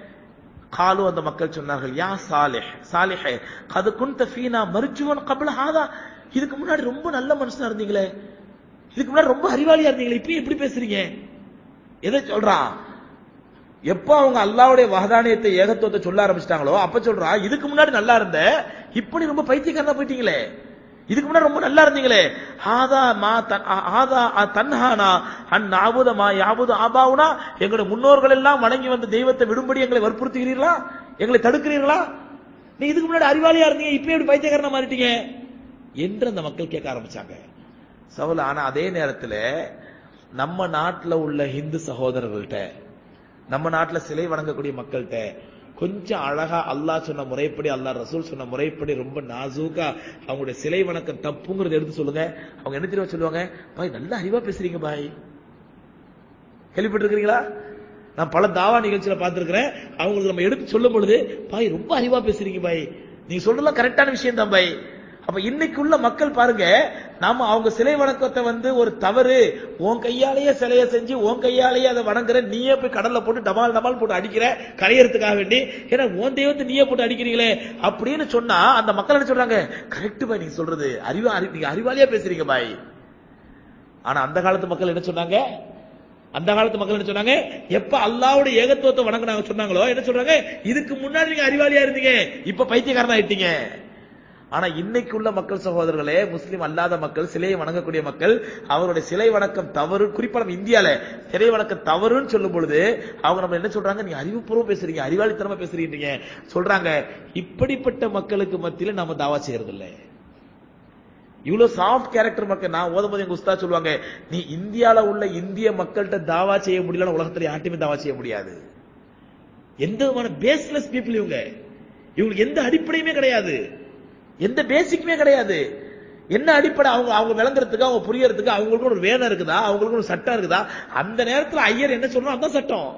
காலு அந்த மக்கள் சொன்னார்கள் யா சாலிஹ் சாலிஹே கது குந்த ஃபீனா மருஜுவன் கபல ஹாதா இதுக்கு முன்னாடி ரொம்ப நல்ல மனுஷனா இருந்தீங்களே இதுக்கு முன்னாடி ரொம்ப அறிவாளியா இருந்தீங்களே இப்ப எப்படி பேசுறீங்க எதை சொல்றான் எப்போ அவங்க அல்லாவுடைய வகதானியத்தை ஏகத்துவத்தை சொல்ல ஆரம்பிச்சிட்டாங்களோ அப்ப சொல்றா இதுக்கு முன்னாடி நல்லா இருந்த இப்படி ரொம்ப பைத்தியக்காரனா போயிட்டீங்களே இதுக்கு முன்னாடி ரொம்ப நல்லா இருந்தீங்களே ஆதா மா தன் ஆதா தன்ஹானா அன் நாபுத மா யாபுது ஆபாவுனா எங்களுடைய முன்னோர்கள் எல்லாம் வணங்கி வந்த தெய்வத்தை விடும்படி எங்களை வற்புறுத்துகிறீர்களா எங்களை தடுக்கிறீர்களா நீ இதுக்கு முன்னாடி அறிவாளியா இருந்தீங்க இப்ப எப்படி பைத்தியக்காரனா மாறிட்டீங்க என்று அந்த மக்கள் கேட்க ஆரம்பிச்சாங்க சவுல ஆனா அதே நேரத்துல நம்ம நாட்டுல உள்ள இந்து சகோதரர்கள்ட்ட நம்ம நாட்டுல சிலை வணங்கக்கூடிய மக்கள்கிட்ட கொஞ்சம் அழகா அல்லாஹ் சொன்ன முறைப்படி அல்லாஹ் ரசூல் சொன்ன முறைப்படி ரொம்ப நாசூக்கா அவங்களுடைய சிலை வணக்கம் தப்புங்கிறத எடுத்து சொல்லுங்க அவங்க என்ன தெரியுமா சொல்லுவாங்க பாய் நல்ல அறிவா பேசுறீங்க பாய் கேள்விப்பட்டிருக்கிறீங்களா நான் பல தாவா நிகழ்ச்சியில பார்த்திருக்கிறேன் அவங்களுக்கு நம்ம எடுத்து சொல்லும் பொழுது பாய் ரொம்ப அறிவா பேசுறீங்க பாய் நீங்க சொல்றதெல்லாம் கரெக்டான விஷயம் தான் பாய் அப்ப இன்னைக்கு உள்ள மக்கள் பாருங்க நாம அவங்க சிலை வணக்கத்தை வந்து ஒரு தவறு உன் கையாலேயே சிலைய செஞ்சு உன் கையாலேயே அதை வணங்குற நீயே போய் கடல்ல போட்டு டமால் டமால் போட்டு அடிக்கிற கரையறதுக்காக வேண்டி ஏன்னா உன் தெய்வத்தை நீயே போட்டு அடிக்கிறீங்களே அப்படின்னு சொன்னா அந்த மக்கள் என்ன சொல்றாங்க கரெக்ட் பாய் நீங்க சொல்றது அறிவா அறி- நீங்க அறிவாளியா பேசுறீங்க பாய் ஆனா அந்த காலத்து மக்கள் என்ன சொன்னாங்க அந்த காலத்து மக்கள் என்ன சொன்னாங்க எப்ப அல்லாவுடைய ஏகத்துவத்தை வணங்கினாங்க சொன்னாங்களோ என்ன சொல்றாங்க இதுக்கு முன்னாடி நீங்க அறிவாளியா இருந்தீங்க இப்ப பைத்தியக்காரனா ஆயிட்டீங்க ஆனா இன்னைக்கு உள்ள மக்கள் சகோதரர்களே முஸ்லிம் அல்லாத மக்கள் சிலையை வணங்கக்கூடிய மக்கள் அவருடைய சிலை வணக்கம் தவறு குறிப்பா நம்ம இந்தியால சிலை வணக்கம் தவறுன்னு சொல்லும் பொழுது அவங்க நம்ம என்ன சொல்றாங்க நீங்க அறிவுபூர்வம் பேசுறீங்க அறிவாளித்தனமா பேசுறீங்க சொல்றாங்க இப்படிப்பட்ட மக்களுக்கு மத்தியில நாம தாவா செய்யறது இல்லை இவ்வளவு சாஃப்ட் கேரக்டர் மக்கள் நான் ஓதும் போது எங்க உஸ்தா சொல்லுவாங்க நீ இந்தியால உள்ள இந்திய மக்கள்கிட்ட தாவா செய்ய முடியல உலகத்துல யார்ட்டையுமே தாவா செய்ய முடியாது எந்த விதமான பேஸ்லெஸ் பீப்புள் இவங்க இவங்களுக்கு எந்த அடிப்படையுமே கிடையாது எந்த பேசிக்குமே கிடையாது என்ன அடிப்படை அவங்க அவங்க விளங்குறதுக்கு அவங்க புரியறதுக்கு அவங்களுக்கு ஒரு வேதம் இருக்குதா அவங்களுக்கு ஒரு சட்டம் இருக்குதா அந்த நேரத்துல ஐயர் என்ன சொல்லணும் அதான் சட்டம்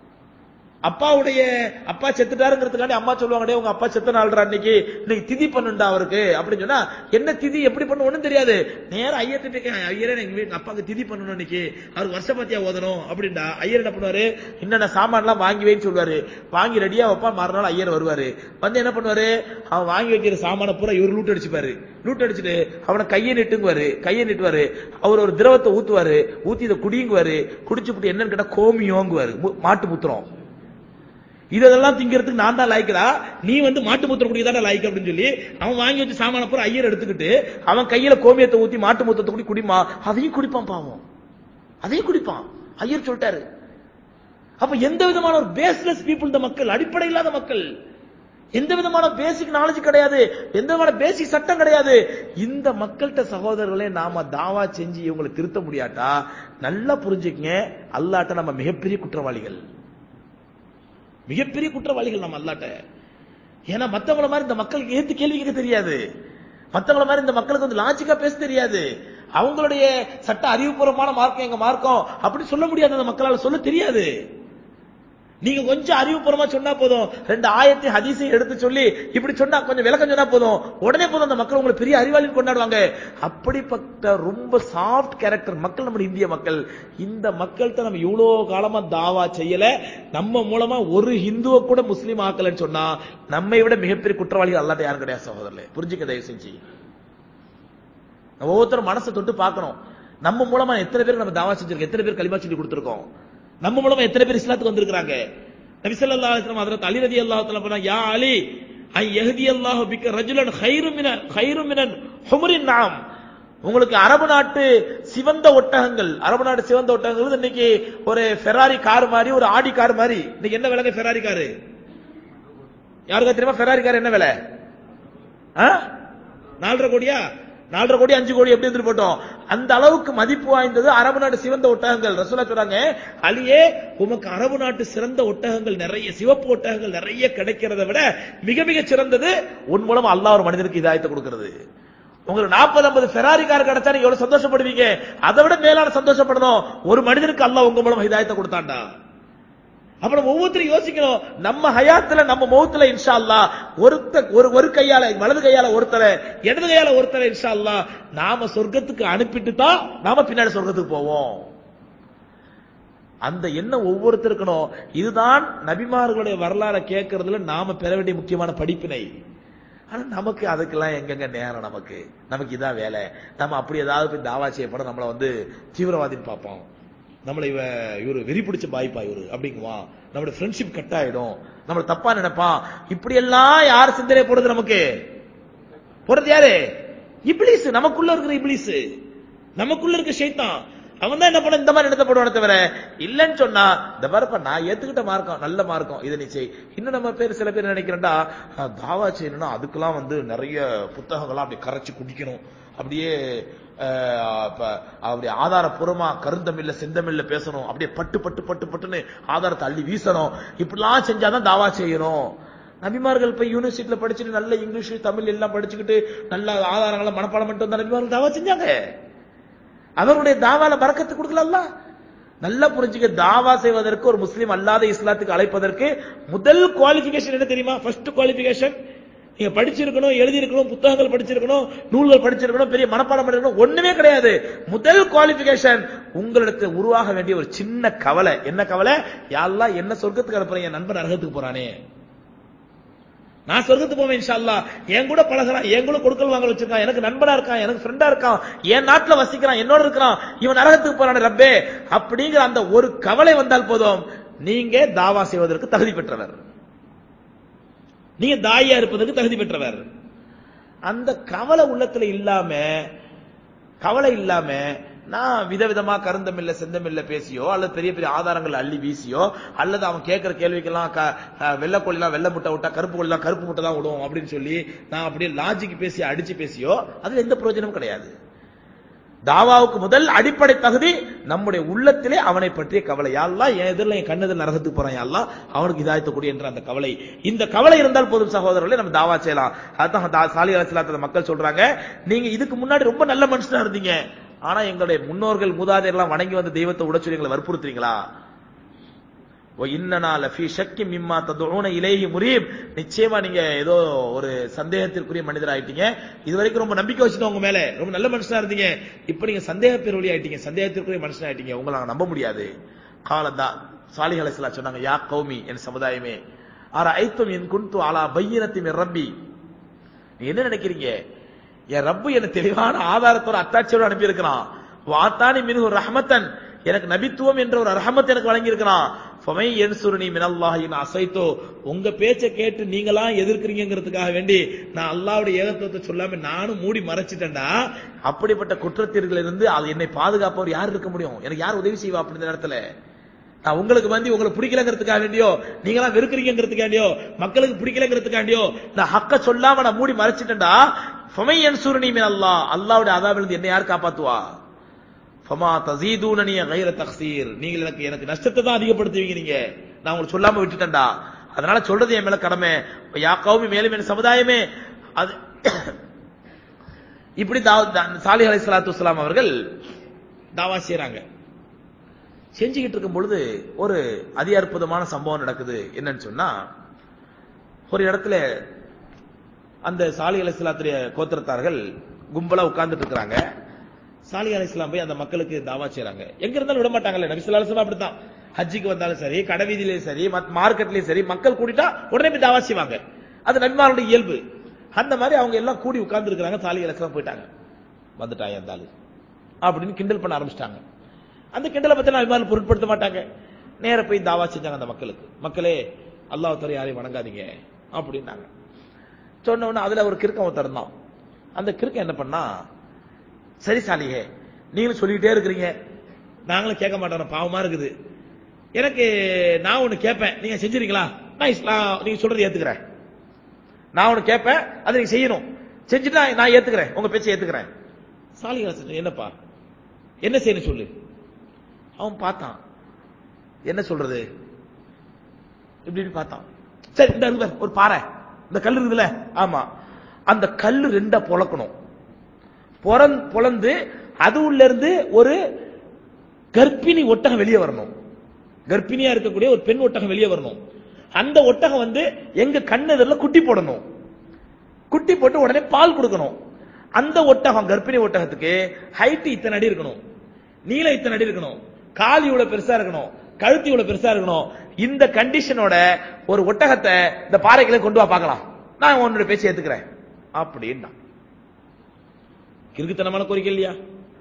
அப்பாவுடைய அப்பா செத்துட்டாருங்கிறதுக்காண்டி அம்மா சொல்லுவாங்க "டேய், உங்க அப்பா செத்த நாள்ரா அன்னைக்கு இன்னைக்கு திதி பண்ணுண்டா அவருக்கு அப்படின்னு சொன்னா என்ன திதி எப்படி பண்ண ஒண்ணும் தெரியாது நேரா ஐயர் கிட்ட கேட்க, ஐயரே எங்க வீட்டு அப்பாவுக்கு திதி பண்ணணும் இன்னைக்கு அவருக்கு வருஷ பாத்தியா ஓதணும் அப்படின்டா ஐயர் என்ன பண்ணுவாரு என்னென்ன சாமான்லாம் வாங்கி வைன்னு சொல்லுவாரு வாங்கி ரெடியா வைப்பா மறுநாள் ஐயர் வருவாரு வந்து என்ன பண்ணுவாரு அவன் வாங்கி வைக்கிற சாமான பூரா இவர் லூட் அடிச்சுப்பாரு லூட் அடிச்சுட்டு அவனை கையை நிட்டுங்குவாரு கையை நிட்டுவாரு அவர் ஒரு திரவத்தை ஊத்துவாரு ஊத்தி இதை குடிங்குவாரு குடிச்சுப்புட்டு என்னன்னு கேட்டா கோமியோங்குவாரு மு- மாட்டு மூத்திரம் இதெல்லாம் திங்கிறதுக்கு நான் தான் லாய்க்கடா நீ வந்து மாட்டு மூத்திரம் குடிக்கதான் லாய்க்கு அப்படின்னு சொல்லி அவன் வாங்கி வச்சு சாமான பூரா ஐயர் எடுத்துக்கிட்டு அவன் கையில கோமியத்தை ஊத்தி மாட்டு மூத்திரத்தை குடி குடிமா அதையும் குடிப்பான் பாவம் அதையும் குடிப்பான் ஐயர் சொல்லிட்டாரு அப்ப எந்த விதமான ஒரு பேஸ்லெஸ் பீப்புள் இந்த மக்கள் அடிப்படை இல்லாத மக்கள் எந்த விதமான பேசிக் நாலேஜ் கிடையாது எந்த விதமான பேசிக் சட்டம் கிடையாது இந்த மக்கள்கிட்ட சகோதரர்களே நாம தாவா செஞ்சு இவங்களை திருத்த முடியாட்டா நல்லா புரிஞ்சுக்கங்க அல்லாட்ட நம்ம மிகப்பெரிய குற்றவாளிகள் மிகப்பெரிய குற்றவாளிகள் நம்ம அல்லாட்ட ஏன்னா மத்தவங்கள மாதிரி இந்த மக்களுக்கு ஏத்து கேள்வி கேட்க தெரியாது மத்தவங்கள மாதிரி இந்த மக்களுக்கு வந்து லாஜிக்கா பேச தெரியாது அவங்களுடைய சட்ட அறிவுபூர்வமான மார்க்கம் எங்க மார்க்கம் அப்படி சொல்ல முடியாது அந்த மக்களால சொல்ல தெரியாது நீங்க கொஞ்சம் அறிவுபூர்வமா சொன்னா போதும் ரெண்டு ஆயத்தை ஹதீஸையும் எடுத்து சொல்லி இப்படி சொன்னா கொஞ்சம் விளக்கம் சொன்னா போதும் உடனே போதும் அந்த மக்கள் உங்களை பெரிய அறிவாளின்னு கொண்டாடுவாங்க அப்படிப்பட்ட ரொம்ப சாஃப்ட் கேரக்டர் மக்கள் நம்ம இந்திய மக்கள் இந்த மக்கள்கிட்ட நம்ம இவ்வளவு காலமா தாவா செய்யல நம்ம மூலமா ஒரு ஹிந்துவை கூட முஸ்லீம் ஆக்கலன்னு சொன்னா நம்மை விட மிகப்பெரிய குற்றவாளிகள் அல்லாட்ட யாரும் கிடையாது சகோதரர்களே புரிஞ்சுக்க தயவு செஞ்சு நம்ம ஒவ்வொருத்தரும் மனசை தொட்டு பார்க்கணும் நம்ம மூலமா எத்தனை பேருக்கு நம்ம தாவா செஞ்சிருக்கோம் எத்தனை பேர் களிமா சொல்லி கொடுத்திருக்கோம் நம்ம மூலமா எத்தனை பேர் இஸ்லாத்துக்கு வந்திருக்காங்க நபி ஸல்லல்லாஹு அலைஹி வஸல்லம் ஹஜ்ரத் அலி ரலியல்லாஹு தஆலா பண்ணா யா அலி ஐ யஹ்தி அல்லாஹு பிக்க ரஜுலன் கைரு மின கைரு மினன் ஹுமரின் நாம் உங்களுக்கு அரபு நாட்டு சிவந்த ஒட்டகங்கள் அரபு நாட்டு சிவந்த ஒட்டகங்கள் இன்னைக்கு ஒரு ஃபெராரி கார் மாதிரி ஒரு ஆடி கார் மாதிரி இன்னைக்கு என்ன விலைங்க ஃபெராரி காரு யாருக்கா தெரியுமா ஃபெராரி கார் என்ன விலை ஆ? நாலரை கோடியா நாலரை கோடி அஞ்சு கோடி எப்படி இருந்துட்டு போட்டோம் அந்த அளவுக்கு மதிப்பு வாய்ந்தது அரபு நாட்டு சிவந்த ஒட்டகங்கள் ரசூலா சொல்றாங்க அலியே உமக்கு அரபு நாட்டு சிறந்த ஒட்டகங்கள் நிறைய சிவப்பு ஒட்டகங்கள் நிறைய கிடைக்கிறதை விட மிக மிக சிறந்தது உன் மூலம் அல்லாஹ் ஒரு மனிதனுக்கு இதாயத்தை கொடுக்கிறது உங்களுக்கு நாற்பது ஐம்பது ஃபெராரி கார் கிடைச்சா நீங்க எவ்வளவு சந்தோஷப்படுவீங்க அதை விட மேலான சந்தோஷப்படணும் ஒரு மனிதனுக்கு அல்லாஹ் உங்க மூலம் ஹிதாயத்தை கொடுத்தான்டா அப்புறம் ஒவ்வொருத்தரும் யோசிக்கணும் நம்ம ஹயாத்துல நம்ம மௌத்துல இன்ஷா அல்லாஹ் ஒருத்த ஒரு ஒரு கையால வலது கையால ஒருத்தரை இடது கையால ஒருத்தரை இன்ஷா அல்லாஹ் நாம சொர்க்கத்துக்கு அனுப்பிட்டு தான் நாம பின்னாடி சொர்க்கத்துக்கு போவோம் அந்த எண்ணம் ஒவ்வொருத்தருக்கணும் இதுதான் நபிமார்களுடைய வரலாறை கேட்கறதுல நாம பெற வேண்டிய முக்கியமான படிப்பினை ஆனா நமக்கு அதுக்கெல்லாம் எங்கெங்க நேரம் நமக்கு நமக்கு இதான் வேலை நம்ம அப்படி ஏதாவது போய் தாவா செய்யப்பட நம்மள வந்து தீவிரவாதின்னு பார்ப்போம் நம்மள இவ இவரு வெறி பிடிச்ச பாய்ப்பா இவரு அப்படிங்குவான் நம்மளோட ஃப்ரெண்ட்ஷிப் கட் ஆயிடும் நம்மள தப்பா நினைப்பான் இப்படி எல்லாம் யார் சிந்தனை போடுறது நமக்கு போறது யாரு இப்ளீஸ் நமக்குள்ள இருக்கிற இப்ளீஸ் நமக்குள்ள இருக்க ஷைத்தான் அவன் தான் என்ன பண்ண இந்த மாதிரி இடத்த போடுவான தவிர இல்லைன்னு சொன்னா இந்த பாருப்பா நான் ஏத்துக்கிட்ட மார்க்கம் நல்ல மார்க்கம் இதை நீ செய் இன்னும் நம்ம பேர் சில பேர் நினைக்கிறேன்டா அஹ், தாவா செய்யணும்னா அதுக்கெல்லாம் வந்து நிறைய புத்தகங்கள்லாம் அப்படி கரைச்சு குடிக்கணும் அப்படியே அஹ், அப்ப அப்படி ஆதாரபூர்வமா கருந்தமில்ல செந்தமில்ல பேசணும் அப்படியே பட்டு பட்டு பட்டு பட்டுன்னு ஆதாரத்தை அள்ளி வீசணும் இப்படிலாம் செஞ்சாதான் தாவா செய்யணும் நபிமார்கள் போய் யூனிவர்சிட்டியில படிச்சுட்டு நல்ல இங்கிலீஷ் தமிழ் எல்லாம் படிச்சுக்கிட்டு நல்ல ஆதாரங்களை மனப்பாடம் பண்ணிட்டு வந்த நபிமார்கள் தாவா செஞ்சாங்க அவருடைய தாவால பறக்கத்து கொடுக்கல நல்லா புரிஞ்சுக்க தாவா செய்வதற்கு ஒரு முஸ்லீம் அல்லாத இஸ்லாத்துக்கு அழைப்பதற்கு முதல் குவாலிபிகேஷன் என்ன தெரியுமா ஃபர்ஸ்ட் குவாலிபிகேஷன் நீங்க படிச்சிருக்கணும் எழுதியிருக்கணும் புத்தகங்கள் படிச்சிருக்கணும் நூல்கள் படிச்சிருக்கணும் பெரிய மனப்பாடம் பண்ணிருக்கணும் ஒண்ணுமே கிடையாது முதல் குவாலிபிகேஷன் உங்களிடத்தில் உருவாக வேண்டிய ஒரு சின்ன கவலை என்ன கவலை யாரெல்லாம் என்ன சொர்க்கத்துக்கு அனுப்புறேன் என் நண்பன் நரகத்துக்கு போறானே நான் சொர்க்கத்துக்கு போவேன் இன்ஷா அல்லாஹ் என் கூட பழகுறான் என் கூட கொடுக்கல் வாங்கல் வச்சிருக்கான் எனக்கு நண்பனா இருக்கான் எனக்கு ஃப்ரெண்டா இருக்கான் என் நாட்டுல வசிக்கிறான் என்னோட இருக்கிறான் இவன் நரகத்துக்கு போறான ரப்பே அப்படிங்கிற அந்த ஒரு கவலை வந்தால் போதும் நீங்க தாவா செய்வதற்கு தகுதி பெற்றவர் நீங்க தாயா இருப்பதற்கு தகுதி பெற்றவர் அந்த கவலை உள்ளத்துல இல்லாம கவலை இல்லாம நான் விதவிதமா கருந்தமில்ல செந்தமில்ல பேசியோ அல்லது பெரிய பெரிய ஆதாரங்கள் அள்ளி வீசியோ அல்லது அவன் கேட்கிற கேள்விக்கெல்லாம் க- அஹ் வெள்ளை கோழிலாம் வெள்ளை முட்டை விட்டா கருப்பு கோழிலாம் கருப்பு முட்டை தான் விடும் அப்படின்னு சொல்லி நான் அப்படியே லாஜிக் பேசி அடிச்சு பேசியோ அதுல எந்த பிரயோஜனமும் கிடையாது தாவாவுக்கு முதல் அடிப்படை தகுதி நம்முடைய உள்ளத்திலே அவனை பற்றிய கவலை யாரெல்லாம் என் எதிரில் என் கண்ணெதில் நரகத்துக்கு போறான் யாரெல்லாம் அவனுக்கு இதாயத்த கூடிய என்ற அந்த கவலை இந்த கவலை இருந்தால் போதும் சகோதரர்களே நம்ம தாவா செய்யலாம் அதான் தா- சாலி அலசிலாத்த மக்கள் சொல்றாங்க நீங்க இதுக்கு முன்னாடி ரொம்ப நல்ல மனுஷனா இருந்தீங்க ஆனா எங்களுடைய முன்னோர்கள் மூதாதையர்லாம் வணங்கி வந்த தெய்வத்தை உட சொல்லி எங்களை வற்புறுத்துறீங்களா ஓ இன்னனா லஃபி ஷக்கி மிம்மா ததுஊன இலைஹி முரீப் நிச்சயமா நீங்க ஏதோ ஒரு சந்தேகத்திற்குரிய மனிதர் ஆயிட்டீங்க இது வரைக்கும் ரொம்ப நம்பிக்கை வச்சுட்டோம் உங்க மேல ரொம்ப நல்ல மனுஷனா இருந்தீங்க இப்ப நீங்க சந்தேக பேரொழி ஆயிட்டீங்க சந்தேகத்திற்குரிய மனுஷன் ஆயிட்டீங்க உங்களை நாங்க நம்ப முடியாது காலந்தா சாலிஹ் அலைஹிஸ்ஸலாம் சொன்னாங்க யா கௌமி என் சமுதாயமே ஆர ஐத்தும் என் குன்து அலா பையினத்தி மின் ரப்பி நீ என்ன நினைக்கிறீங்க என் ரப்பு என்ன தெளிவான ஆதாரத்தோட அத்தாட்சியோட அனுப்பி இருக்கிறான் வாத்தானி மினு ரஹமத்தன் எனக்கு நபித்துவம் என்ற ஒரு ரஹமத் எனக்கு வழங்கி இருக்கிறான் ஃபமை என்சுருனி மினல்லாஹின் அசைத்தோ உங்க பேச்சை கேட்டு நீங்களா எதிர்க்கிறீங்கிறதுக்காக வேண்டி நான் அல்லாஹ்வுடைய ஏகத்துவத்தை சொல்லாம நானும் மூடி மறைச்சிட்டேன்டா அப்படிப்பட்ட குற்றத்திற்குள்ள இருந்து அது என்னை பாதுகாப்பவர் யார் இருக்க முடியும் எனக்கு யார் உதவி செய்வா அப்படி இந்த நேரத்துல நான் உங்களுக்கு வந்து உங்களை பிடிக்கலங்கிறதுக்காக வேண்டியோ நீங்களாம் வெறுக்கிறீங்கிறதுக்காண்டியோ மக்களுக்கு பிடிக்கலங்கிறதுக்காண்டியோ நான் ஹக்க சொல்லாம நான் மூடி மறைச்சிட்டேன்டா ஃபமை என்சூரணி மின் அல்லாஹ் அல்லாஹ்வுடைய அதாபிலிருந்து என்னை யார் காப்பாத்துவா ஃபமா தசீதூனனி கைர தக்சீர் நீங்கள் எனக்கு எனக்கு நஷ்டத்தை தான் அதிகப்படுத்துவீங்க நீங்க நான் உங்களுக்கு சொல்லாம விட்டுட்டேன்டா அதனால சொல்றது என் மேல கடமை யா கௌமி மேலும் என் சமுதாயமே அது இப்படி தாவூத் தான் சாலிஹ் அலைஹிஸ்ஸலாத்து வஸ்ஸலாம் அவர்கள் தாவா செய்றாங்க செஞ்சுக்கிட்டு இருக்கும் பொழுது ஒரு அதி அற்புதமான சம்பவம் நடக்குது என்னன்னு சொன்னா ஒரு இடத்துல அந்த சாலி அலைஹிஸ்ஸலாத்துடைய கோத்திரத்தார்கள் கும்பலா உட்கார்ந்துட்டு இருக்கிறாங்க சாலி அலைஹிஸ்ஸலாம் போய் அந்த மக்களுக்கு தாவா செய்றாங்க எங்க இருந்தாலும் விட மாட்டாங்கல்ல நபி ஸல்லல்லாஹு அலைஹி வஸல்லம் அப்படித்தான் ஹஜ்ஜுக்கு வந்தாலும் சரி கடைவீதியிலையும் சரி மத் மார்க்கெட்லயும் சரி மக்கள் கூடிட்டா உடனே போய் தாவா செய்வாங்க அது நபிமாருடைய இயல்பு அந்த மாதிரி அவங்க எல்லாம் கூடி உட்கார்ந்து இருக்கிறாங்க சாலி அலைஹிஸ்ஸலாம் போயிட்டாங்க வந்துட்டாங்க அந்த ஆளு அப்படின்னு கிண்டல் பண்ண ஆரம்பிச்சிட்டாங்க அந்த கிண்டலை பத்தி நான் விமானம் பொருட்படுத்த மாட்டாங்க நேர போய் தாவா செஞ்சாங்க அந்த மக்களுக்கு மக்களே அல்லாஹ் தவிர யாரையும் வணங்காதீங்க அப்படின்னாங்க சொன்ன உடனே அதுல ஒரு கிறுக்கம் ஒருத்தர் இருந்தான் அந்த கிறுக்கம் என்ன பண்ணா சரி சாலியே நீங்களும் சொல்லிக்கிட்டே இருக்கிறீங்க நாங்களும் கேட்க மாட்டோம் பாவமா இருக்குது எனக்கு நான் ஒண்ணு கேட்பேன் நீங்க செஞ்சிருக்கீங்களா நான் இஸ்லாம் நீங்க சொல்றது ஏத்துக்கிறேன் நான் ஒண்ணு கேட்பேன் அதை நீங்க செய்யணும் செஞ்சுட்டா நான் ஏத்துக்கிறேன் உங்க பேச்சை ஏத்துக்கிறேன் சாலிகா என்னப்பா என்ன செய்யணும் சொல்லு அவன் பார்த்தான் என்ன சொல்றது இப்படி இப்படி பார்த்தான் சரி இந்த இருக்கு பாரு, ஒரு பாறை இந்த கல் இருக்குதுல்ல ஆமா அந்த கல்லு ரெண்டா பொளக்கணும் பொறந்- பொளந்து அது உள்ள இருந்து ஒரு கர்ப்பிணி ஒட்டகம் வெளியே வரணும் கர்ப்பிணியா இருக்கக்கூடிய ஒரு பெண் ஒட்டகம் வெளியே வரணும் அந்த ஒட்டகம் வந்து எங்க கண்ணெதிரில குட்டி போடணும் குட்டி போட்டு உடனே பால் கொடுக்கணும் அந்த ஒட்டகம் கர்ப்பிணி ஒட்டகத்துக்கு ஹைட் இத்தனை அடி இருக்கணும் நீளம் இத்தனை அடி இருக்கணும் கால் இவ்வளவு பெருசா இருக்கணும் கழுத்து இவ்வளவு பெருசா இருக்கணும் இந்த கண்டிஷனோட ஒரு ஒட்டகத்தை இந்த பாறைகளை கொண்டு வா பார்க்கலாம் நான் உன்னோட பேச்சு ஏத்துக்கிறேன் அப்படின்னா கிறுக்குத்தனமான கோரிக்கை இல்லையா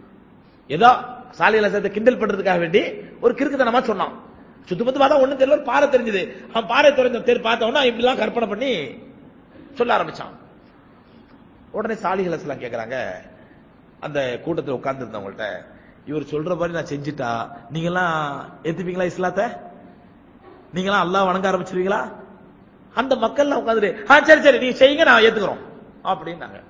ஏதோ சாலையில சேர்த்து கிண்டல் பண்றதுக்காக வேண்டி ஒரு கிறுக்குத்தனமா சொன்னான் சுத்து பத்து பார்த்தா ஒண்ணும் தெரியல ஒரு பாறை தெரிஞ்சது அவன் பாறை தெரிஞ்ச தெரி பார்த்தவனா இப்படிலாம் கற்பனை பண்ணி சொல்ல ஆரம்பிச்சான் உடனே சாலிகள் எல்லாம் கேக்குறாங்க அந்த கூட்டத்தில் உட்கார்ந்து இருந்தவங்கள்ட்ட இவர் சொல்ற மாதிரி நான் செஞ்சுட்டா நீங்கெல்லாம் ஏத்துப்பீங்களா இஸ்லாத்தை நீங்களாம் அல்லாஹ் வணங்க ஆரம்பிச்சிருவீங்களா அந்த மக்கள்லாம் உட்காந்துட்டு ஆ சரி சரி நீங்க செய்யுங்க நான் ஏத்துக்கிறோம் அப்படின்னாங்க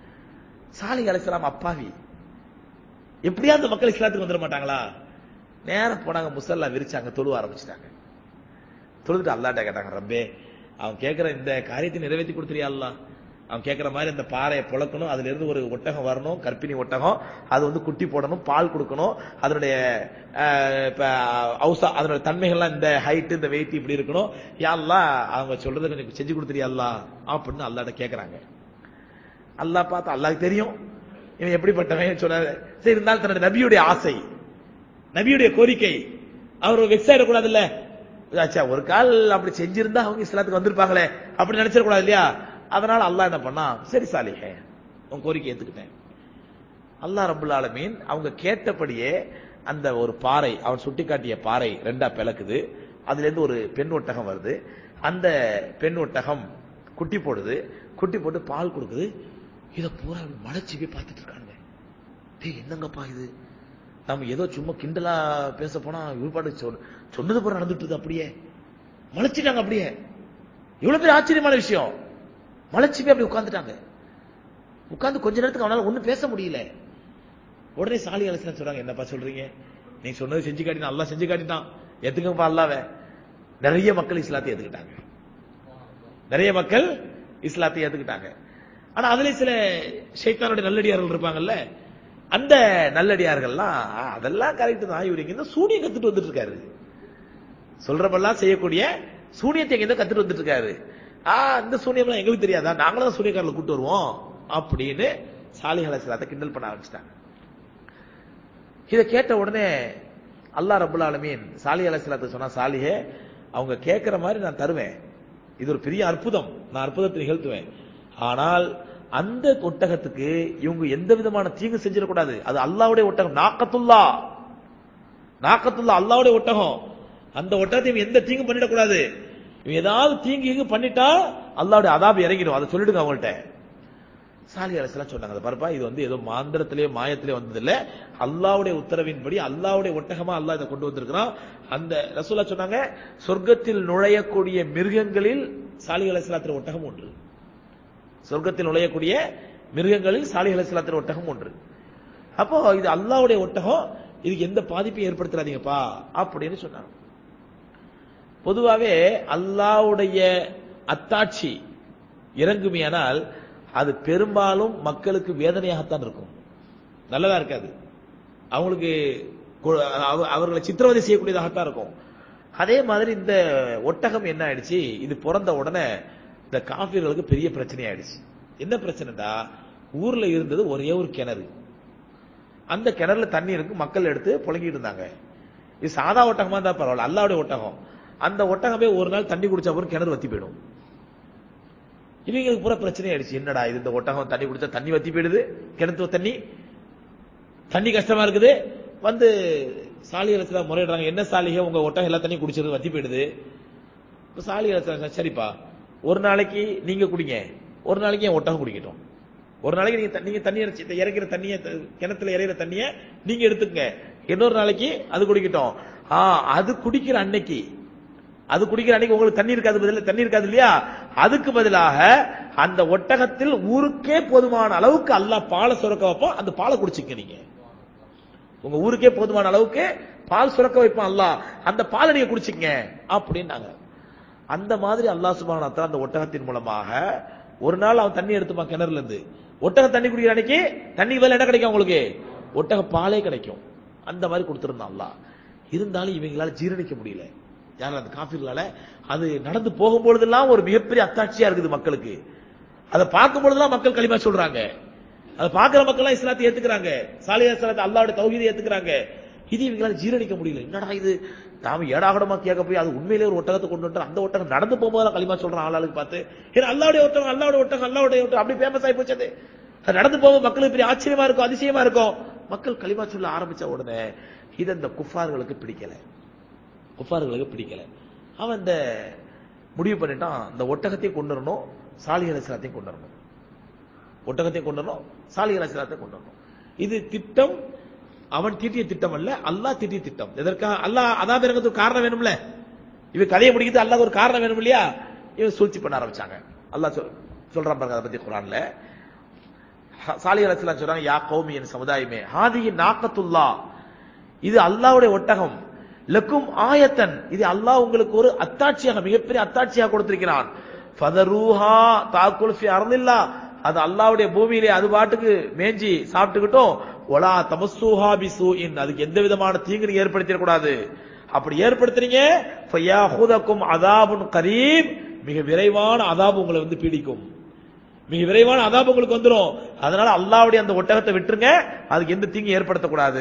சாலி அலிஸ்லாம் அப்பாவி எப்படியா அந்த மக்கள் இஸ்லாத்துக்கு வந்துட மாட்டாங்களா நேரம் போனாங்க முசல்லா விரிச்சாங்க தொழுவ ஆரம்பிச்சிட்டாங்க தொழுதுட்டு அல்லாட்ட கேட்டாங்க ரப்பே அவன் கேட்கிற இந்த காரியத்தை நிறைவேற்றி கொடுத்துறியா அல்லா அவன் கேட்கிற மாதிரி அந்த பாறையை புழக்கணும் அதுல இருந்து ஒரு ஒட்டகம் வரணும் கற்பிணி ஒட்டகம் அது வந்து குட்டி போடணும் பால் கொடுக்கணும் அதனுடைய அஹ், இப்ப அவுசா அதனுடைய தன்மைகள்லாம் இந்த ஹைட் இந்த வெயிட் இப்படி இருக்கணும் யா அல்லாஹ் அவங்க சொல்றதை கொஞ்சம் செஞ்சு கொடுத்துறியா அல்லா அப்படின்னு அல்லாட்ட கேக்குறாங்க அல்லாஹ் பார்த்து அல்லாஹ்க்கு தெரியும் இவன் எப்படிப்பட்டவன் சொன்னாரு சரி இருந்தாலும் தன்னுடைய நபியுடைய ஆசை நபியுடைய கோரிக்கை அவர் வெக்ஸ் ஆயிடக்கூடாது இல்ல ஆச்சா ஒரு கால் அப்படி செஞ்சிருந்தா அவங்க இஸ்லாத்துக்கு வந்திருப்பாங்களே அப்படி நினைச்சிடக்கூடாது இல்லையா அதனால அல்லாஹ் என்ன பண்ணா சரி சாலிஹே உன் கோரிக்கை ஏத்துக்கிட்டேன் அல்லாஹ் ரபுல் ஆலமீன் அவங்க கேட்டபடியே அந்த ஒரு பாறை அவன் சுட்டிக்காட்டிய பாறை ரெண்டா பிளக்குது அதுல இருந்து ஒரு பெண் ஒட்டகம் வருது அந்த பெண் ஒட்டகம் குட்டி போடுது குட்டி போட்டு பால் கொடுக்குது இத பூரா மலைச்சு போய் பார்த்துட்டு இருக்காங்க டேய் என்னங்கப்பா இது நம்ம ஏதோ சும்மா கிண்டலா பேச போனா இவ்வாடு சொன்னது போற நடந்துட்டு இருக்கு அப்படியே மலைச்சிட்டாங்க அப்படியே இவ்வளவு பெரிய ஆச்சரியமான விஷயம் மலைச்சு போய் அப்படி உட்கார்ந்துட்டாங்க உட்கார்ந்து கொஞ்ச நேரத்துக்கு அவனால ஒண்ணும் பேச முடியல உடனே சாலி அலிஸ்லாம் சொல்றாங்க என்னப்பா சொல்றீங்க நீங்க சொன்னது செஞ்சு காட்டினா அல்லாஹ் செஞ்சு காட்டினான் எத்துக்கப்பா அல்லாவே நிறைய மக்கள் இஸ்லாத்தை ஏத்துக்கிட்டாங்க நிறைய மக்கள் இஸ்லாத்தை ஏத்துக்கிட்டாங்க ஆனா அதுல சில ஷைத்தானுடைய நல்லடியார்கள் இருப்பாங்கல்ல அந்த நல்லடியார்கள்லாம் "ஆ, அதெல்லாம் கரெக்ட் தான் இவரு இங்க சூனியம் கத்துட்டு வந்துட்டு இருக்காரு சொல்றப்பெல்லாம் செய்யக்கூடிய சூனியத்தை எங்க கத்துட்டு வந்துட்டு இருக்காரு ஆ இந்த சூனியம்லாம் எங்களுக்கு தெரியாதா நாங்களும் தான் சூனியக்காரர்ல கூட்டு வருவோம் அப்படின்னு சாலிஹ் சிலாத்தை கிண்டல் பண்ண ஆரம்பிச்சிட்டாங்க இதை கேட்ட உடனே அல்லாஹ் ரபுல் ஆலமீன் சாலி அலைஹிஸ்ஸலாத்து சொன்னா சாலிஹே அவங்க கேட்கிற மாதிரி நான் தருவேன் இது ஒரு பெரிய அற்புதம் நான் அற்புதத்தை நிகழ்த்துவேன் ஆனால் அந்த ஒட்டகத்துக்கு இவங்க எந்த விதமான தீங்கு செஞ்சிடக்கூடாது அது அல்லாவுடைய ஒட்டகம் நாக்கத்துல்லா நாக்கத்துல்லா அல்லாவுடைய ஒட்டகம் அந்த ஒட்டகத்தை இவன் எந்த தீங்கும் பண்ணிடக்கூடாது இவன் ஏதாவது தீங்கு கீங்கு பண்ணிட்டா அல்லாவுடைய அதாபு இறங்கிடும் அதை சொல்லிடுங்க அவங்கள்ட்ட சாலி அரசெல்லாம் சொன்னாங்க அதை பாருப்பா இது வந்து ஏதோ மாந்திரத்திலேயோ மாயத்திலேயோ வந்தது இல்ல அல்லாவுடைய உத்தரவின்படி அல்லாவுடைய ஒட்டகமா அல்லாஹ் இதை கொண்டு வந்திருக்கிறான் அந்த ரசூலா சொன்னாங்க சொர்க்கத்தில் நுழையக்கூடிய மிருகங்களில் சாலி அலைஹிஸ்ஸலாத்தின் ஒட்டகம் ஒன்று சொர்க்கத்தில் நுழையக்கூடிய மிருகங்களில் சாலி அலைஹிஸ்ஸலாத்தின் ஒட்டகம் ஒன்று அப்போ இது அல்லாவுடைய ஒட்டகம் இதுக்கு எந்த பாதிப்பையும் ஏற்படுத்தாதீங்கப்பா அப்படின்னு சொன்னாங்க பொதுவாவே அல்லாவுடைய அத்தாட்சி இறங்குமையானால் அது பெரும்பாலும் மக்களுக்கு வேதனையாகத்தான் இருக்கும் நல்லதா இருக்காது அவங்களுக்கு கு- அவ- அவர்களை சித்திரவதை செய்யக்கூடியதாகத்தான் இருக்கும் அதே மாதிரி இந்த ஒட்டகம் என்ன ஆயிடுச்சு இது பிறந்த உடனே இந்த காஃபிர்களுக்கு பெரிய பிரச்சனை ஆயிடுச்சு என்ன பிரச்சனைடா ஊர்ல இருந்தது ஒரே ஒரு கிணறு அந்த கிணறுல தண்ணி இருக்கு மக்கள் எடுத்து புழங்கிட்டு இருந்தாங்க இது சாதா ஒட்டகமா இருந்தா பரவாயில்ல அல்லாவுடைய ஒட்டகம் அந்த ஒட்டகமே ஒரு நாள் தண்ணி குடிச்ச அப்புறம் கிணறு வத்தி போயிடும் இவங்களுக்கு பூரா பிரச்சனை ஆயிடுச்சு என்னடா இது இந்த ஒட்டகம் தண்ணி குடிச்சா தண்ணி வத்தி போயிடுது கிணத்து தண்ணி தண்ணி கஷ்டமா இருக்குது வந்து சாலி இடத்துல முறையிடுறாங்க என்ன சாலிகை உங்க ஒட்டகம் எல்லா தண்ணியும் குடிச்சது வத்தி போயிடுது இப்ப சாலி இடத்துல சரிப்பா ஒரு நாளைக்கு நீங்க குடிங்க ஒரு நாளைக்கு என் ஒட்டகம் குடிக்கட்டும் ஒரு நாளைக்கு நீங்க த- நீங்க தண்ணி இறைச்சி இந்த இறக்கிற தண்ணிய த- கிணத்துல இறையிற தண்ணிய நீங்க எடுத்துக்கங்க இன்னொரு நாளைக்கு அது குடிக்கட்டும் ஆ அது குடிக்கிற அன்னைக்கு அது குடிக்கிற அன்னைக்கு உங்களுக்கு தண்ணி இருக்காது பதிலா தண்ணி இருக்காது இல்லையா அதுக்கு பதிலாக அந்த ஒட்டகத்தில் ஊருக்கே போதுமான அளவுக்கு அல்லாஹ் பாலை சுரக்க வைப்போம் அந்த பாலை குடிச்சுக்க நீங்க உங்க ஊருக்கே போதுமான அளவுக்கு பால் சுரக்க வைப்பான் அல்லாஹ் அந்த பாலை நீங்க குடிச்சுங்க அப்படின்னாங்க அந்த மாதிரி அல்லாஹ் சுப்ஹானஹு வ தஆலா அந்த ஒட்டகத்தின் மூலமாக ஒரு நாள் அவன் தண்ணி எடுத்துப்பான் கிணறுல இருந்து ஒட்டகம் தண்ணி குடிக்கிற அன்னைக்கு தண்ணி பதில் என்ன கிடைக்கும் உங்களுக்கு ஒட்டக பாலே கிடைக்கும் அந்த மாதிரி கொடுத்திருந்தான் அல்லாஹ் இருந்தாலும் இவங்களால ஜீரணிக்க முடியல யார் அந்த காஃபிர்களால அது நடந்து போகும்பொழுதெல்லாம் ஒரு மிகப்பெரிய அத்தாட்சியா இருக்குது மக்களுக்கு அதை பார்க்கும் பொழுதெல்லாம் மக்கள் களிமா சொல்றாங்க அதை பார்க்கிற மக்கள் எல்லாம் இஸ்லாத்தை ஏத்துக்கிறாங்க சாலியா இஸ்லாத்தை அல்லாவுடைய தௌஹீதை ஏத்துக்கிறாங்க இது இவங்களால ஜீரணிக்க முடியல என்னடா இது நாம ஏடாகடமா கேட்க போய் அது உண்மையிலே ஒரு ஒட்டகத்தை கொண்டு வந்து அந்த ஒட்டகம் நடந்து போகும்போது களிமா சொல்றான் ஆளாளுக்கு பார்த்து ஏன்னா அல்லாவுடைய ஒட்டகம் அல்லாவுடைய ஒட்டகம் அல்லாவுடைய ஒட்டகம் அப்படி ஃபேமஸ் ஆகி போச்சு அது அது நடந்து போகும்போது மக்களுக்கு பெரிய ஆச்சரியமா இருக்கும் அதிசயமா இருக்கும் மக்கள் களிமா சொல்ல ஆரம்பிச்ச உடனே இது அந்த குஃபார்களுக்கு பிடிக்கல குஃபார்களுக்கு பிடிக்கல அவன் இந்த முடிவு பண்ணிட்டான் இந்த ஒட்டகத்தையும் கொண்டு வரணும் சாலிகள் இஸ்லாத்தையும் கொண்டு வரணும் ஒட்டகத்தையும் கொண்டு வரணும் சாலிகள் இஸ்லாத்தையும் கொண்டு வரணும் இது திட்டம் அவன் தீட்டிய திட்டம் அல்ல அல்லாஹ் தீட்டிய திட்டம் எதற்காக அல்லாஹ் அதான் எனக்கு ஒரு காரணம் வேணும்ல இவன் கதையை முடிக்கிறது அல்லாஹ் ஒரு காரணம் வேணும் இல்லையா இவன் சூழ்ச்சி பண்ண ஆரம்பிச்சாங்க அல்லாஹ் சொல் சொல்றான் பாருங்க அதை பத்தி குரான்ல சாலி அலிஸ்லாம் சொல்றாங்க யா கௌமி என் சமுதாயமே ஹாதிகி நாக்கத்துல்லா இது அல்லாஹ்வுடைய ஒட்டகம் லக்கும் ஆயத்தன் இது அல்லாஹ் உங்களுக்கு ஒரு அத்தாட்சியாக மிகப்பெரிய அத்தாட்சியாக கொடுத்திருக்கிறான் ஃபதரூஹா தாக்குல் ஃபி அர்தில்லா அது அல்லாஹ்வுடைய பூமியிலே அது பாட்டுக்கு மேஞ்சி சாப்பிட்டுக்கிட்டோம் ஒலா தமஸ்ஸூஹா பிசூஇன் அதுக்கு எந்த விதமான தீங்கு நீங்க ஏற்படுத்திட கூடாது அப்படி ஏற்படுத்துறீங்க ஃபயாஹுதக்கும் அதாபுன் கரீம் மிக விரைவான அதாபு உங்களை வந்து பீடிக்கும் மிக விரைவான அதாபு உங்களுக்கு வந்துடும் அதனால அல்லாவுடைய அந்த ஒட்டகத்தை விட்டுருங்க அதுக்கு எந்த தீங்கு ஏற்படுத்தக்கூடாது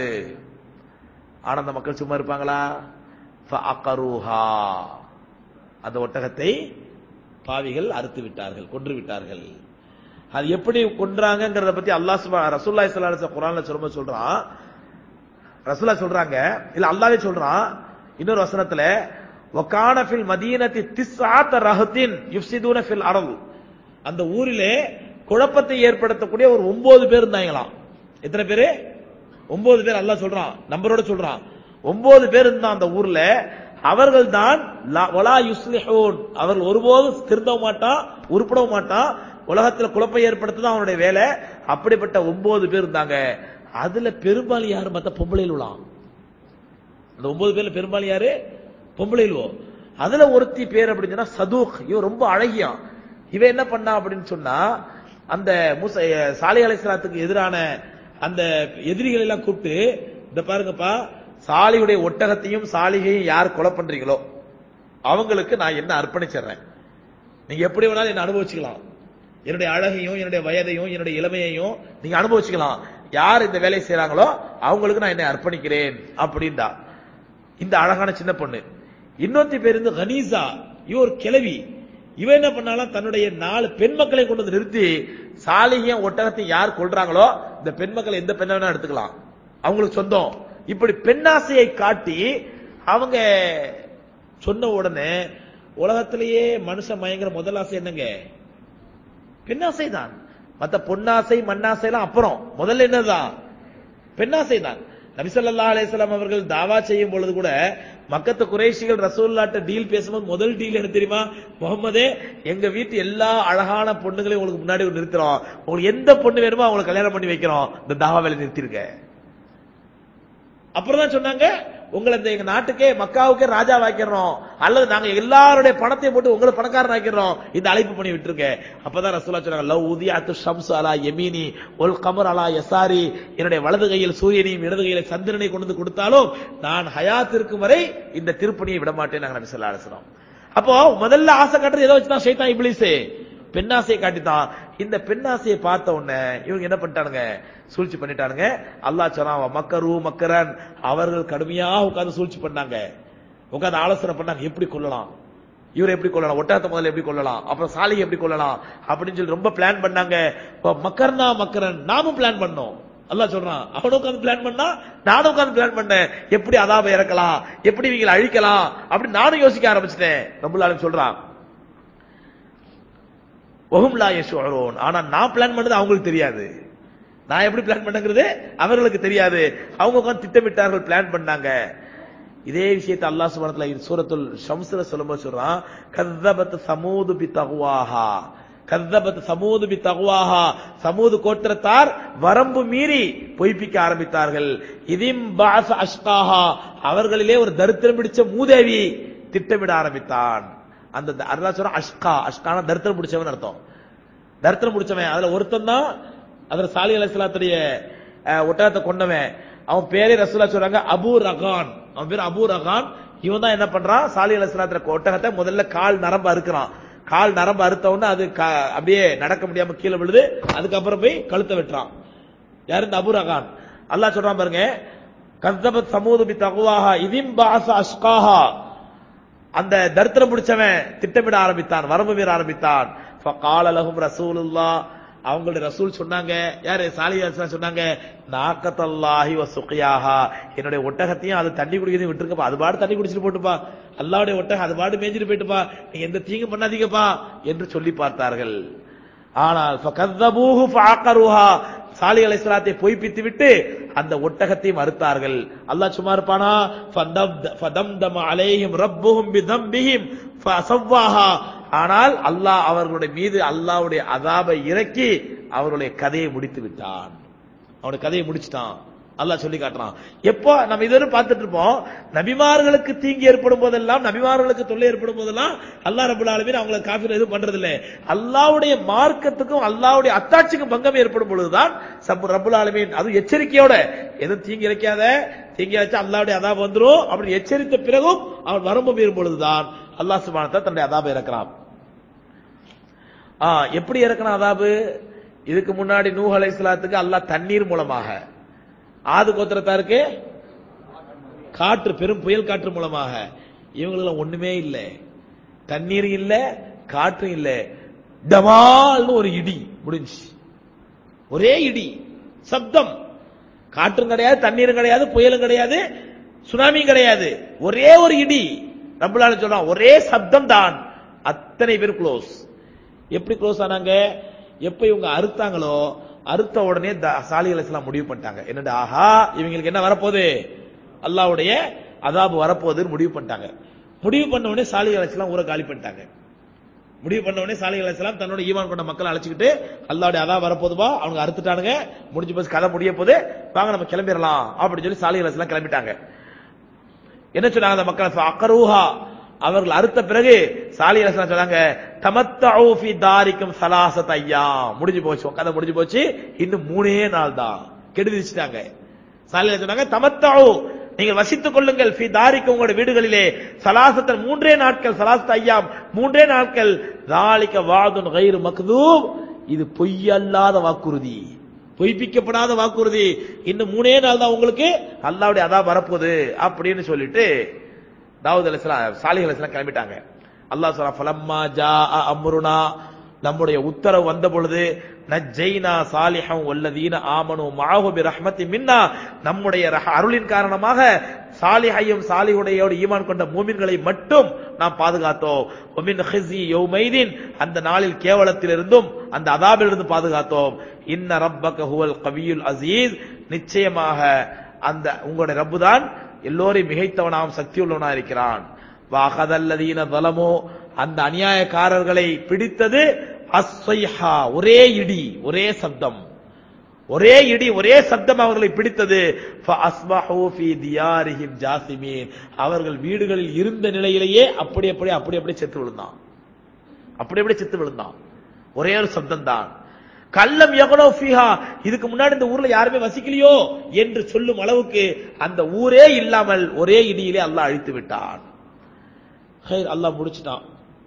ஆனா அந்த மக்கள் சும்மா இருப்பாங்களா ஃபஅகருஹா அந்த ஒட்டகத்தை பாவிகள் அறுத்து விட்டார்கள் கொன்று விட்டார்கள் அது எப்படி கொன்றாங்கங்கறத பத்தி அல்லாஹ் சுபா ரசூலுல்லாஹி ஸல்லல்லாஹு அலைஹி வஸல்லம் குர்ஆன்ல சொல்லும்போது சொல்றான் ரசூலா சொல்றாங்க இல்ல அல்லாஹ்வே சொல்றான் இன்னொரு வசனத்துல வகான ஃபில் மதீனத்தி திஸ்ஆத் ரஹத்தின் யுஃப்சிதுன ஃபில் அரல் அந்த ஊரிலே குழப்பத்தை ஏற்படுத்தக்கூடிய ஒரு ஒன்பது பேர் இருந்தாங்களாம் எத்தனை பேரு ஒன்பது பேர் அல்லாஹ் சொல்றான் நம்பரோட சொல்றான் ஒன்பது பேர் இருந்தான் அந்த ஊர்ல அவர்கள் தான் ஒலா யுஸ்லிஹூன் அவர்கள் ஒருபோதும் திருந்தவும் மாட்டான் உருப்படவும் மாட்டான் உலகத்துல குழப்பம் ஏற்படுத்துதான் அவனுடைய வேலை அப்படிப்பட்ட ஒன்பது பேர் இருந்தாங்க அதுல பெரும்பாலும் யாரு மத்த பொம்பளையில் உள்ளான் அந்த ஒன்பது பேர்ல பெரும்பாலும் யாரு பொம்பளையிலுவோ அதுல ஒருத்தி பேர் அப்படின்னு சொன்னா சதூக் இவன் ரொம்ப அழகியா இவன் என்ன பண்ணா அப்படின்னு சொன்னா அந்த மூச சாலை அலைசலாத்துக்கு எதிரான அந்த எதிரிகள் எல்லாம் கூப்பிட்டு இந்த பாருங்கப்பா சாலியுடைய ஒட்டகத்தையும் சாலிகையும் யார் கொலை பண்றீங்களோ அவங்களுக்கு நான் என்ன அர்ப்பணிச்சிடுறேன் நீங்க எப்படி வேணாலும் என்ன அனுபவிச்சுக்கலாம் என்னுடைய அழகையும் என்னுடைய வயதையும் என்னுடைய இளமையையும் நீங்க அனுபவிச்சுக்கலாம் யார் இந்த வேலையை செய்யறாங்களோ அவங்களுக்கு நான் என்னை அர்ப்பணிக்கிறேன் அப்படின்டா இந்த அழகான சின்ன பொண்ணு இன்னொருத்தி பேர் இருந்து கனீசா இவ ஒரு கிளவி இவ என்ன பண்ணாலும் தன்னுடைய நாலு பெண் மக்களை கொண்டு வந்து நிறுத்தி சாலிகையும் ஒட்டகத்தையும் யார் கொள்றாங்களோ இந்த பெண் மக்களை எந்த பெண்ணை வேணா எடுத்துக்கலாம் அவங்களுக்கு சொந்தம் இப்படி பெண்ணாசையை காட்டி அவங்க சொன்ன உடனே உலகத்திலேயே மனுஷன் மயங்கிற முதல் ஆசை என்னங்க பெண்ணாசை தான் மத்த பொன்னாசை மண்ணாசை எல்லாம் அப்புறம் முதல்ல என்னதான் பெண்ணாசை தான் நபிசல்லா அலிஸ்லாம் அவர்கள் தாவா செய்யும் பொழுது கூட மக்கத்து குறைஷிகள் ரசூல்லாட்ட டீல் பேசும்போது முதல் டீல் என்ன தெரியுமா முகமதே எங்க வீட்டு எல்லா அழகான பொண்ணுங்களையும் உங்களுக்கு முன்னாடி நிறுத்துறோம் உங்களுக்கு எந்த பொண்ணு வேணுமோ அவங்களுக்கு கல்யாணம் பண்ணி வைக்கிறோம் இந்த தாவா வேலை நிறுத்திருக்க அப்புறம் தான் சொன்னாங்க உங்களை இந்த எங்க நாட்டுக்கே மக்காவுக்கே ராஜா வாக்கிறோம் அல்லது நாங்க எல்லாருடைய பணத்தை போட்டு உங்களை பணக்காரன் ஆக்கிறோம் இந்த அழைப்பு பண்ணி விட்டுருங்க அப்பதான் ரசூலா சொன்னாங்க லவ் உதியாத்து ஷம்ஸ் அலா யமீனி ஒல் கமர் அலா யசாரி என்னுடைய வலது கையில் சூரியனையும் இடது கையில் சந்திரனை கொண்டு வந்து கொடுத்தாலும் நான் ஹயாத் இருக்கும் வரை இந்த திருப்பணியை விட மாட்டேன் நாங்க நபி சொல்லா அலிஸ்லாம் அப்போ முதல்ல ஆசை காட்டுறது எதை வச்சுதான் ஷைத்தான் இப்ளீஸ் பெண்ணாசையை காட்டித்தான் இந்த பெண்ணாசையை பார்த்த உடனே இவங்க என்ன பண்ணிட்டானுங்க சூழ்ச்சி பண்ணிட்டானுங்க அல்லாஹ் சொன்னான் மக்கரு மக்கரன் அவர்கள் கடுமையா உட்கார்ந்து சூழ்ச்சி பண்ணாங்க உட்கார்ந்து ஆலோசனை பண்ணாங்க எப்படி கொள்ளலாம் இவரை எப்படி கொள்ளலாம் ஒட்டாத்த முதல்ல எப்படி கொள்ளலாம் அப்புறம் சாலியை எப்படி கொள்ளலாம் அப்படின்னு சொல்லி ரொம்ப பிளான் பண்ணாங்க மக்கர்னா மக்கரன் நாமும் பிளான் பண்ணோம் அல்லாஹ் சொல்றான் அவனும் உட்காந்து பிளான் பண்ணா நானும் உட்காந்து பிளான் பண்ணேன் எப்படி அதாப இறக்கலாம் எப்படி இவங்களை அழிக்கலாம் அப்படின்னு நானும் யோசிக்க ஆரம்பிச்சிட்டேன் ரபுல்லாலும் சொல்றான் ஒஹும்லா யஷுரோன் ஆனா நான் பிளான் பண்ணது அவங்களுக்கு தெரியாது நான் எப்படி பிளான் பண்ணங்கிறது அவர்களுக்கு தெரியாது அவங்க உட்காந்து திட்டமிட்டார்கள் பிளான் பண்ணாங்க இதே விஷயத்தை அல்லாஹ் சுப்ஹானஹு வ சூரத்துல் ஷம்ஸ்ல சொல்லும்போது சொல்றான் கzzabத் சமூது பி தக்வாஹா கzzabத் சமூது பி தக்வாஹா சமூது கோத்திரத்தார் வரம்பு மீறி பொய்ப்பிக்க ஆரம்பித்தார்கள் இதிம் பாஸ் அஷ்காஹா அவர்களிலே ஒரு தரித்திரம் பிடிச்ச மூதேவி திட்டமிட ஆரம்பித்தான் அந்த அல்லாஹ் சொல்றான் அஷ்கா அஷ்கான தரித்திரம் பிடிச்சவன் அர்த்தம் தரித்திரம் முடிச்சவன் அதுல ஒருத்தன் தான் அதுல சாலி அலைஹிஸ்ஸலாத்துடைய அஹ், ஒட்டகத்தை கொண்டவன் அவன் பேரே ரசூலா சொல்றாங்க அபூ ரகான் அவன் பேர் அபூ ரகான் இவன் தான் என்ன பண்றான் சாலி அலைஹிஸ்ஸலாத்துடைய ஒட்டகத்தை முதல்ல கால் நரம்பு அறுக்கிறான் கால் நரம்பு அறுத்த உடனே அது க- அப்படியே நடக்க முடியாம கீழே விழுது அதுக்கப்புறம் போய் கழுத்தை வெட்டுறான் யாரு இந்த அபூ ரகான் அல்லாஹ் சொல்றான் பாருங்க கஸ்தபத் சமூது பி தகுவாஹா இதிம் பாச அஷ்காஹா அந்த தரித்திரம் பிடிச்சவன் திட்டமிட ஆரம்பித்தான் வரம்பு மீற ஆரம்பித்தான் ஃபகால லஹும் ரசூலுல்லாஹ் அவங்களுடைய ரசூல் சொன்னாங்க யாரு சாலி அலிஸ்லாம் சொன்னாங்க நாக்கத்தல்லாஹி வ சுகியாஹா என்னுடைய ஒட்டகத்தையும் அது தண்ணி குடிக்கிறதையும் விட்டுருக்கப்பா அது பாடு தண்ணி குடிச்சிட்டு போட்டுப்பா அல்லாவுடைய ஒட்டகம் அது பாடு மேய்ஞ்சிட்டு போயிட்டுப்பா நீங்க எந்த தீங்கும் பண்ணாதீங்கப்பா என்று சொல்லி பார்த்தார்கள் ஆனால் ஃபகذبوه فعقروها சாலி அலைஹிஸ்ஸலாத்தை பொய்ப்பித்து விட்டு அந்த ஒட்டகத்தை மறுத்தார்கள் அல்லாஹ் சும்மா இருப்பானா ஃபதம்த- ஃபதம்தம அலைஹிம் ரப்புஹும் பிதம்பிஹிம் ஃபஸவ்வாஹா ஆனால் அல்லாஹ் அவர்களுடைய மீது அல்லாஹ்வுடைய அதாபை இறக்கி அவர்களுடைய கதையை முடித்து விட்டான் அவனுடைய கதையை முடிச்சிட்டான் அல்லாஹ் சொல்லி காட்டுறான் எப்போ நம்ம இதுவரை பார்த்துட்டு இருப்போம் நபிமார்களுக்கு தீங்கு ஏற்படும் போதெல்லாம் நபிமார்களுக்கு தொல்லை ஏற்படும் போதெல்லாம் அல்லாஹ் ரபுல் ஆலமீன் அவங்களை காஃபிர் எதுவும் பண்றது இல்ல அல்லாஹ்வுடைய மார்க்கத்துக்கும் அல்லாஹ்வுடைய அத்தாட்சிக்கும் பங்கம் ஏற்படும் பொழுதுதான் சப்பு ரபுல் ஆலமீன் அது எச்சரிக்கையோட எதுவும் தீங்கு இழைக்காத தீங்கு இழைச்சா அல்லாஹ்வுடைய அதாப் வந்துரும் அப்படி எச்சரித்த பிறகும் அவன் வரம்பு மீறும் பொழுதுதான் அல்லாஹ் சுபானத்தை தன்னுடைய அதாபை இறக்கிறான் ஆ, எப்படி இறக்கணும் அதாபு இதுக்கு முன்னாடி நூஹ் அலைஹிஸ்ஸலாத்துக்கு அல்லாஹ் தண்ணீர் மூலமாக ஆது கோத்திரத்தாருக்கு காற்று பெரும் புயல் காற்று மூலமாக இவங்களெல்லாம் ஒண்ணுமே இல்ல தண்ணீர் இல்ல காற்று இல்ல டமால்னு ஒரு இடி முடிஞ்சு ஒரே இடி சப்தம் காற்றும் கிடையாது தண்ணீரும் கிடையாது புயலும் கிடையாது சுனாமியும் கிடையாது ஒரே ஒரு இடி ரப்பலால சொல்றான் ஒரே சப்தம் தான் அத்தனை பேர் க்ளோஸ் எப்படி க்ளோஸ் ஆனாங்க எப்ப இவங்க அறுத்தாங்களோ அறுத்த உடனே த- சாலி அலைஹிஸ்ஸலாம் முடிவு பண்ணிட்டாங்க என்னடா ஆஹா இவங்களுக்கு என்ன வரப்போகுது அல்லாஹ்வுடைய அதாபு வரப்போகுதுன்னு முடிவு பண்ணிட்டாங்க முடிவு பண்ண உடனே சாலி அலைஹிஸ்ஸலாம் ஊரை காலி பண்ணிட்டாங்க முடிவு பண்ண உடனே சாலி அலைஹிஸ்ஸலாம் தன்னோட ஈமான் கொண்ட மக்களை அழைச்சிக்கிட்டு அல்லாஹ்வுடைய அதாப் வரப்போதுபா அவங்க அறுத்துட்டானுங்க முடிஞ்சு போச்சு கதை முடிய போது வாங்க நம்ம கிளம்பிடலாம் அப்படின்னு சொல்லி சாலி அலைஹிஸ்ஸலாம் கிளம்பிட்டாங்க என்ன சொன்னாங்க அந்த மக்கள் அக்கரூஹா அவர்கள் அறுத்த பிறகு சாலி அலைஹிஸ்ஸலாம் சொன்னாங்க தமத்தஉ ஃபி தாரிக்கும் சலாசத் ஐயாம் முடிஞ்சு போச்சு உன் கதை முடிஞ்சு போச்சு இன்னும் மூணே நாள் தான் கெடுதி வச்சுட்டாங்க சாலி அலைஹிஸ்ஸலாம் சொன்னாங்க தமத்தஉ நீங்கள் வசித்துக் கொள்ளுங்கள் ஃபி தாரிக்கும் உங்களுடைய வீடுகளிலே சலாசத்தன் மூன்றே நாட்கள் சலாசத் ஐயாம் மூன்றே நாட்கள் தாலிக்க வாதுன் கைரு மக்தூப் இது பொய்யல்லாத வாக்குறுதி பொய்ப்பிக்கப்படாத வாக்குறுதி இன்னும் மூணே நாள் தான் உங்களுக்கு அல்லாவுடைய அதா வரப்போகுது அப்படின்னு சொல்லிட்டு தாவூத் அலைஹிஸ்ஸலாம் சாலிஹ் அலைஹிஸ்ஸலாம் கிளம்பிட்டாங்க அல்லாஹ் சொல்றான் ஃபலம்மா ஜா அம்ருனா நம்முடைய உத்தரவு வந்த பொழுது நஜ்ஜைனா சாலிஹம் வல்லதீன ஆமனு மாஹு பி ரஹ்மத்தி மின்னா நம்முடைய ரஹ- அருளின் காரணமாக சாலிஹையும் சாலிஹுடையோடு ஈமான் கொண்ட மூமின்களை மட்டும் நாம் பாதுகாத்தோம் ஒமின் ஹிஸி யௌமைதீன் அந்த நாளில் கேவலத்திலிருந்தும் அந்த அதாபிலிருந்து பாதுகாத்தோம் இன்ன ரப்பக ஹுவல் கவியுல் அசீஸ் நிச்சயமாக அந்த உங்களுடைய ரப்பு தான் எல்லோரையும் மிகைத்தவனாகவும் சக்தியுள்ளவனா இருக்கிறான் வாகதல்லதீன தலமோ அந்த அநியாயக்காரர்களை பிடித்தது அஸ்ஸைஹா ஒரே இடி ஒரே சப்தம் ஒரே இடி ஒரே சப்தம் அவர்களை பிடித்தது فَأَصْبَحُوا فِي دِيَارِهِمْ جَاثِمِينَ. அவர்கள் வீடுகளில் இருந்த நிலையிலேயே அப்படி அப்படி அப்படி அப்படி செத்து விழுந்தான் அப்படி அப்படி செத்து விழுந்தான் ஒரே ஒரு சப்தம் தான் கல்லம் யகுனோ ஃபீஹா இதுக்கு முன்னாடி இந்த ஊர்ல யாருமே வசிக்கலையோ என்று சொல்லும் அளவுக்கு அந்த ஊரே இல்லாமல் ஒரே இடியிலே அல்லாஹ் அழித்து விட்டான் ஹைர் அல்லாஹ் முடிச்சிட்டான்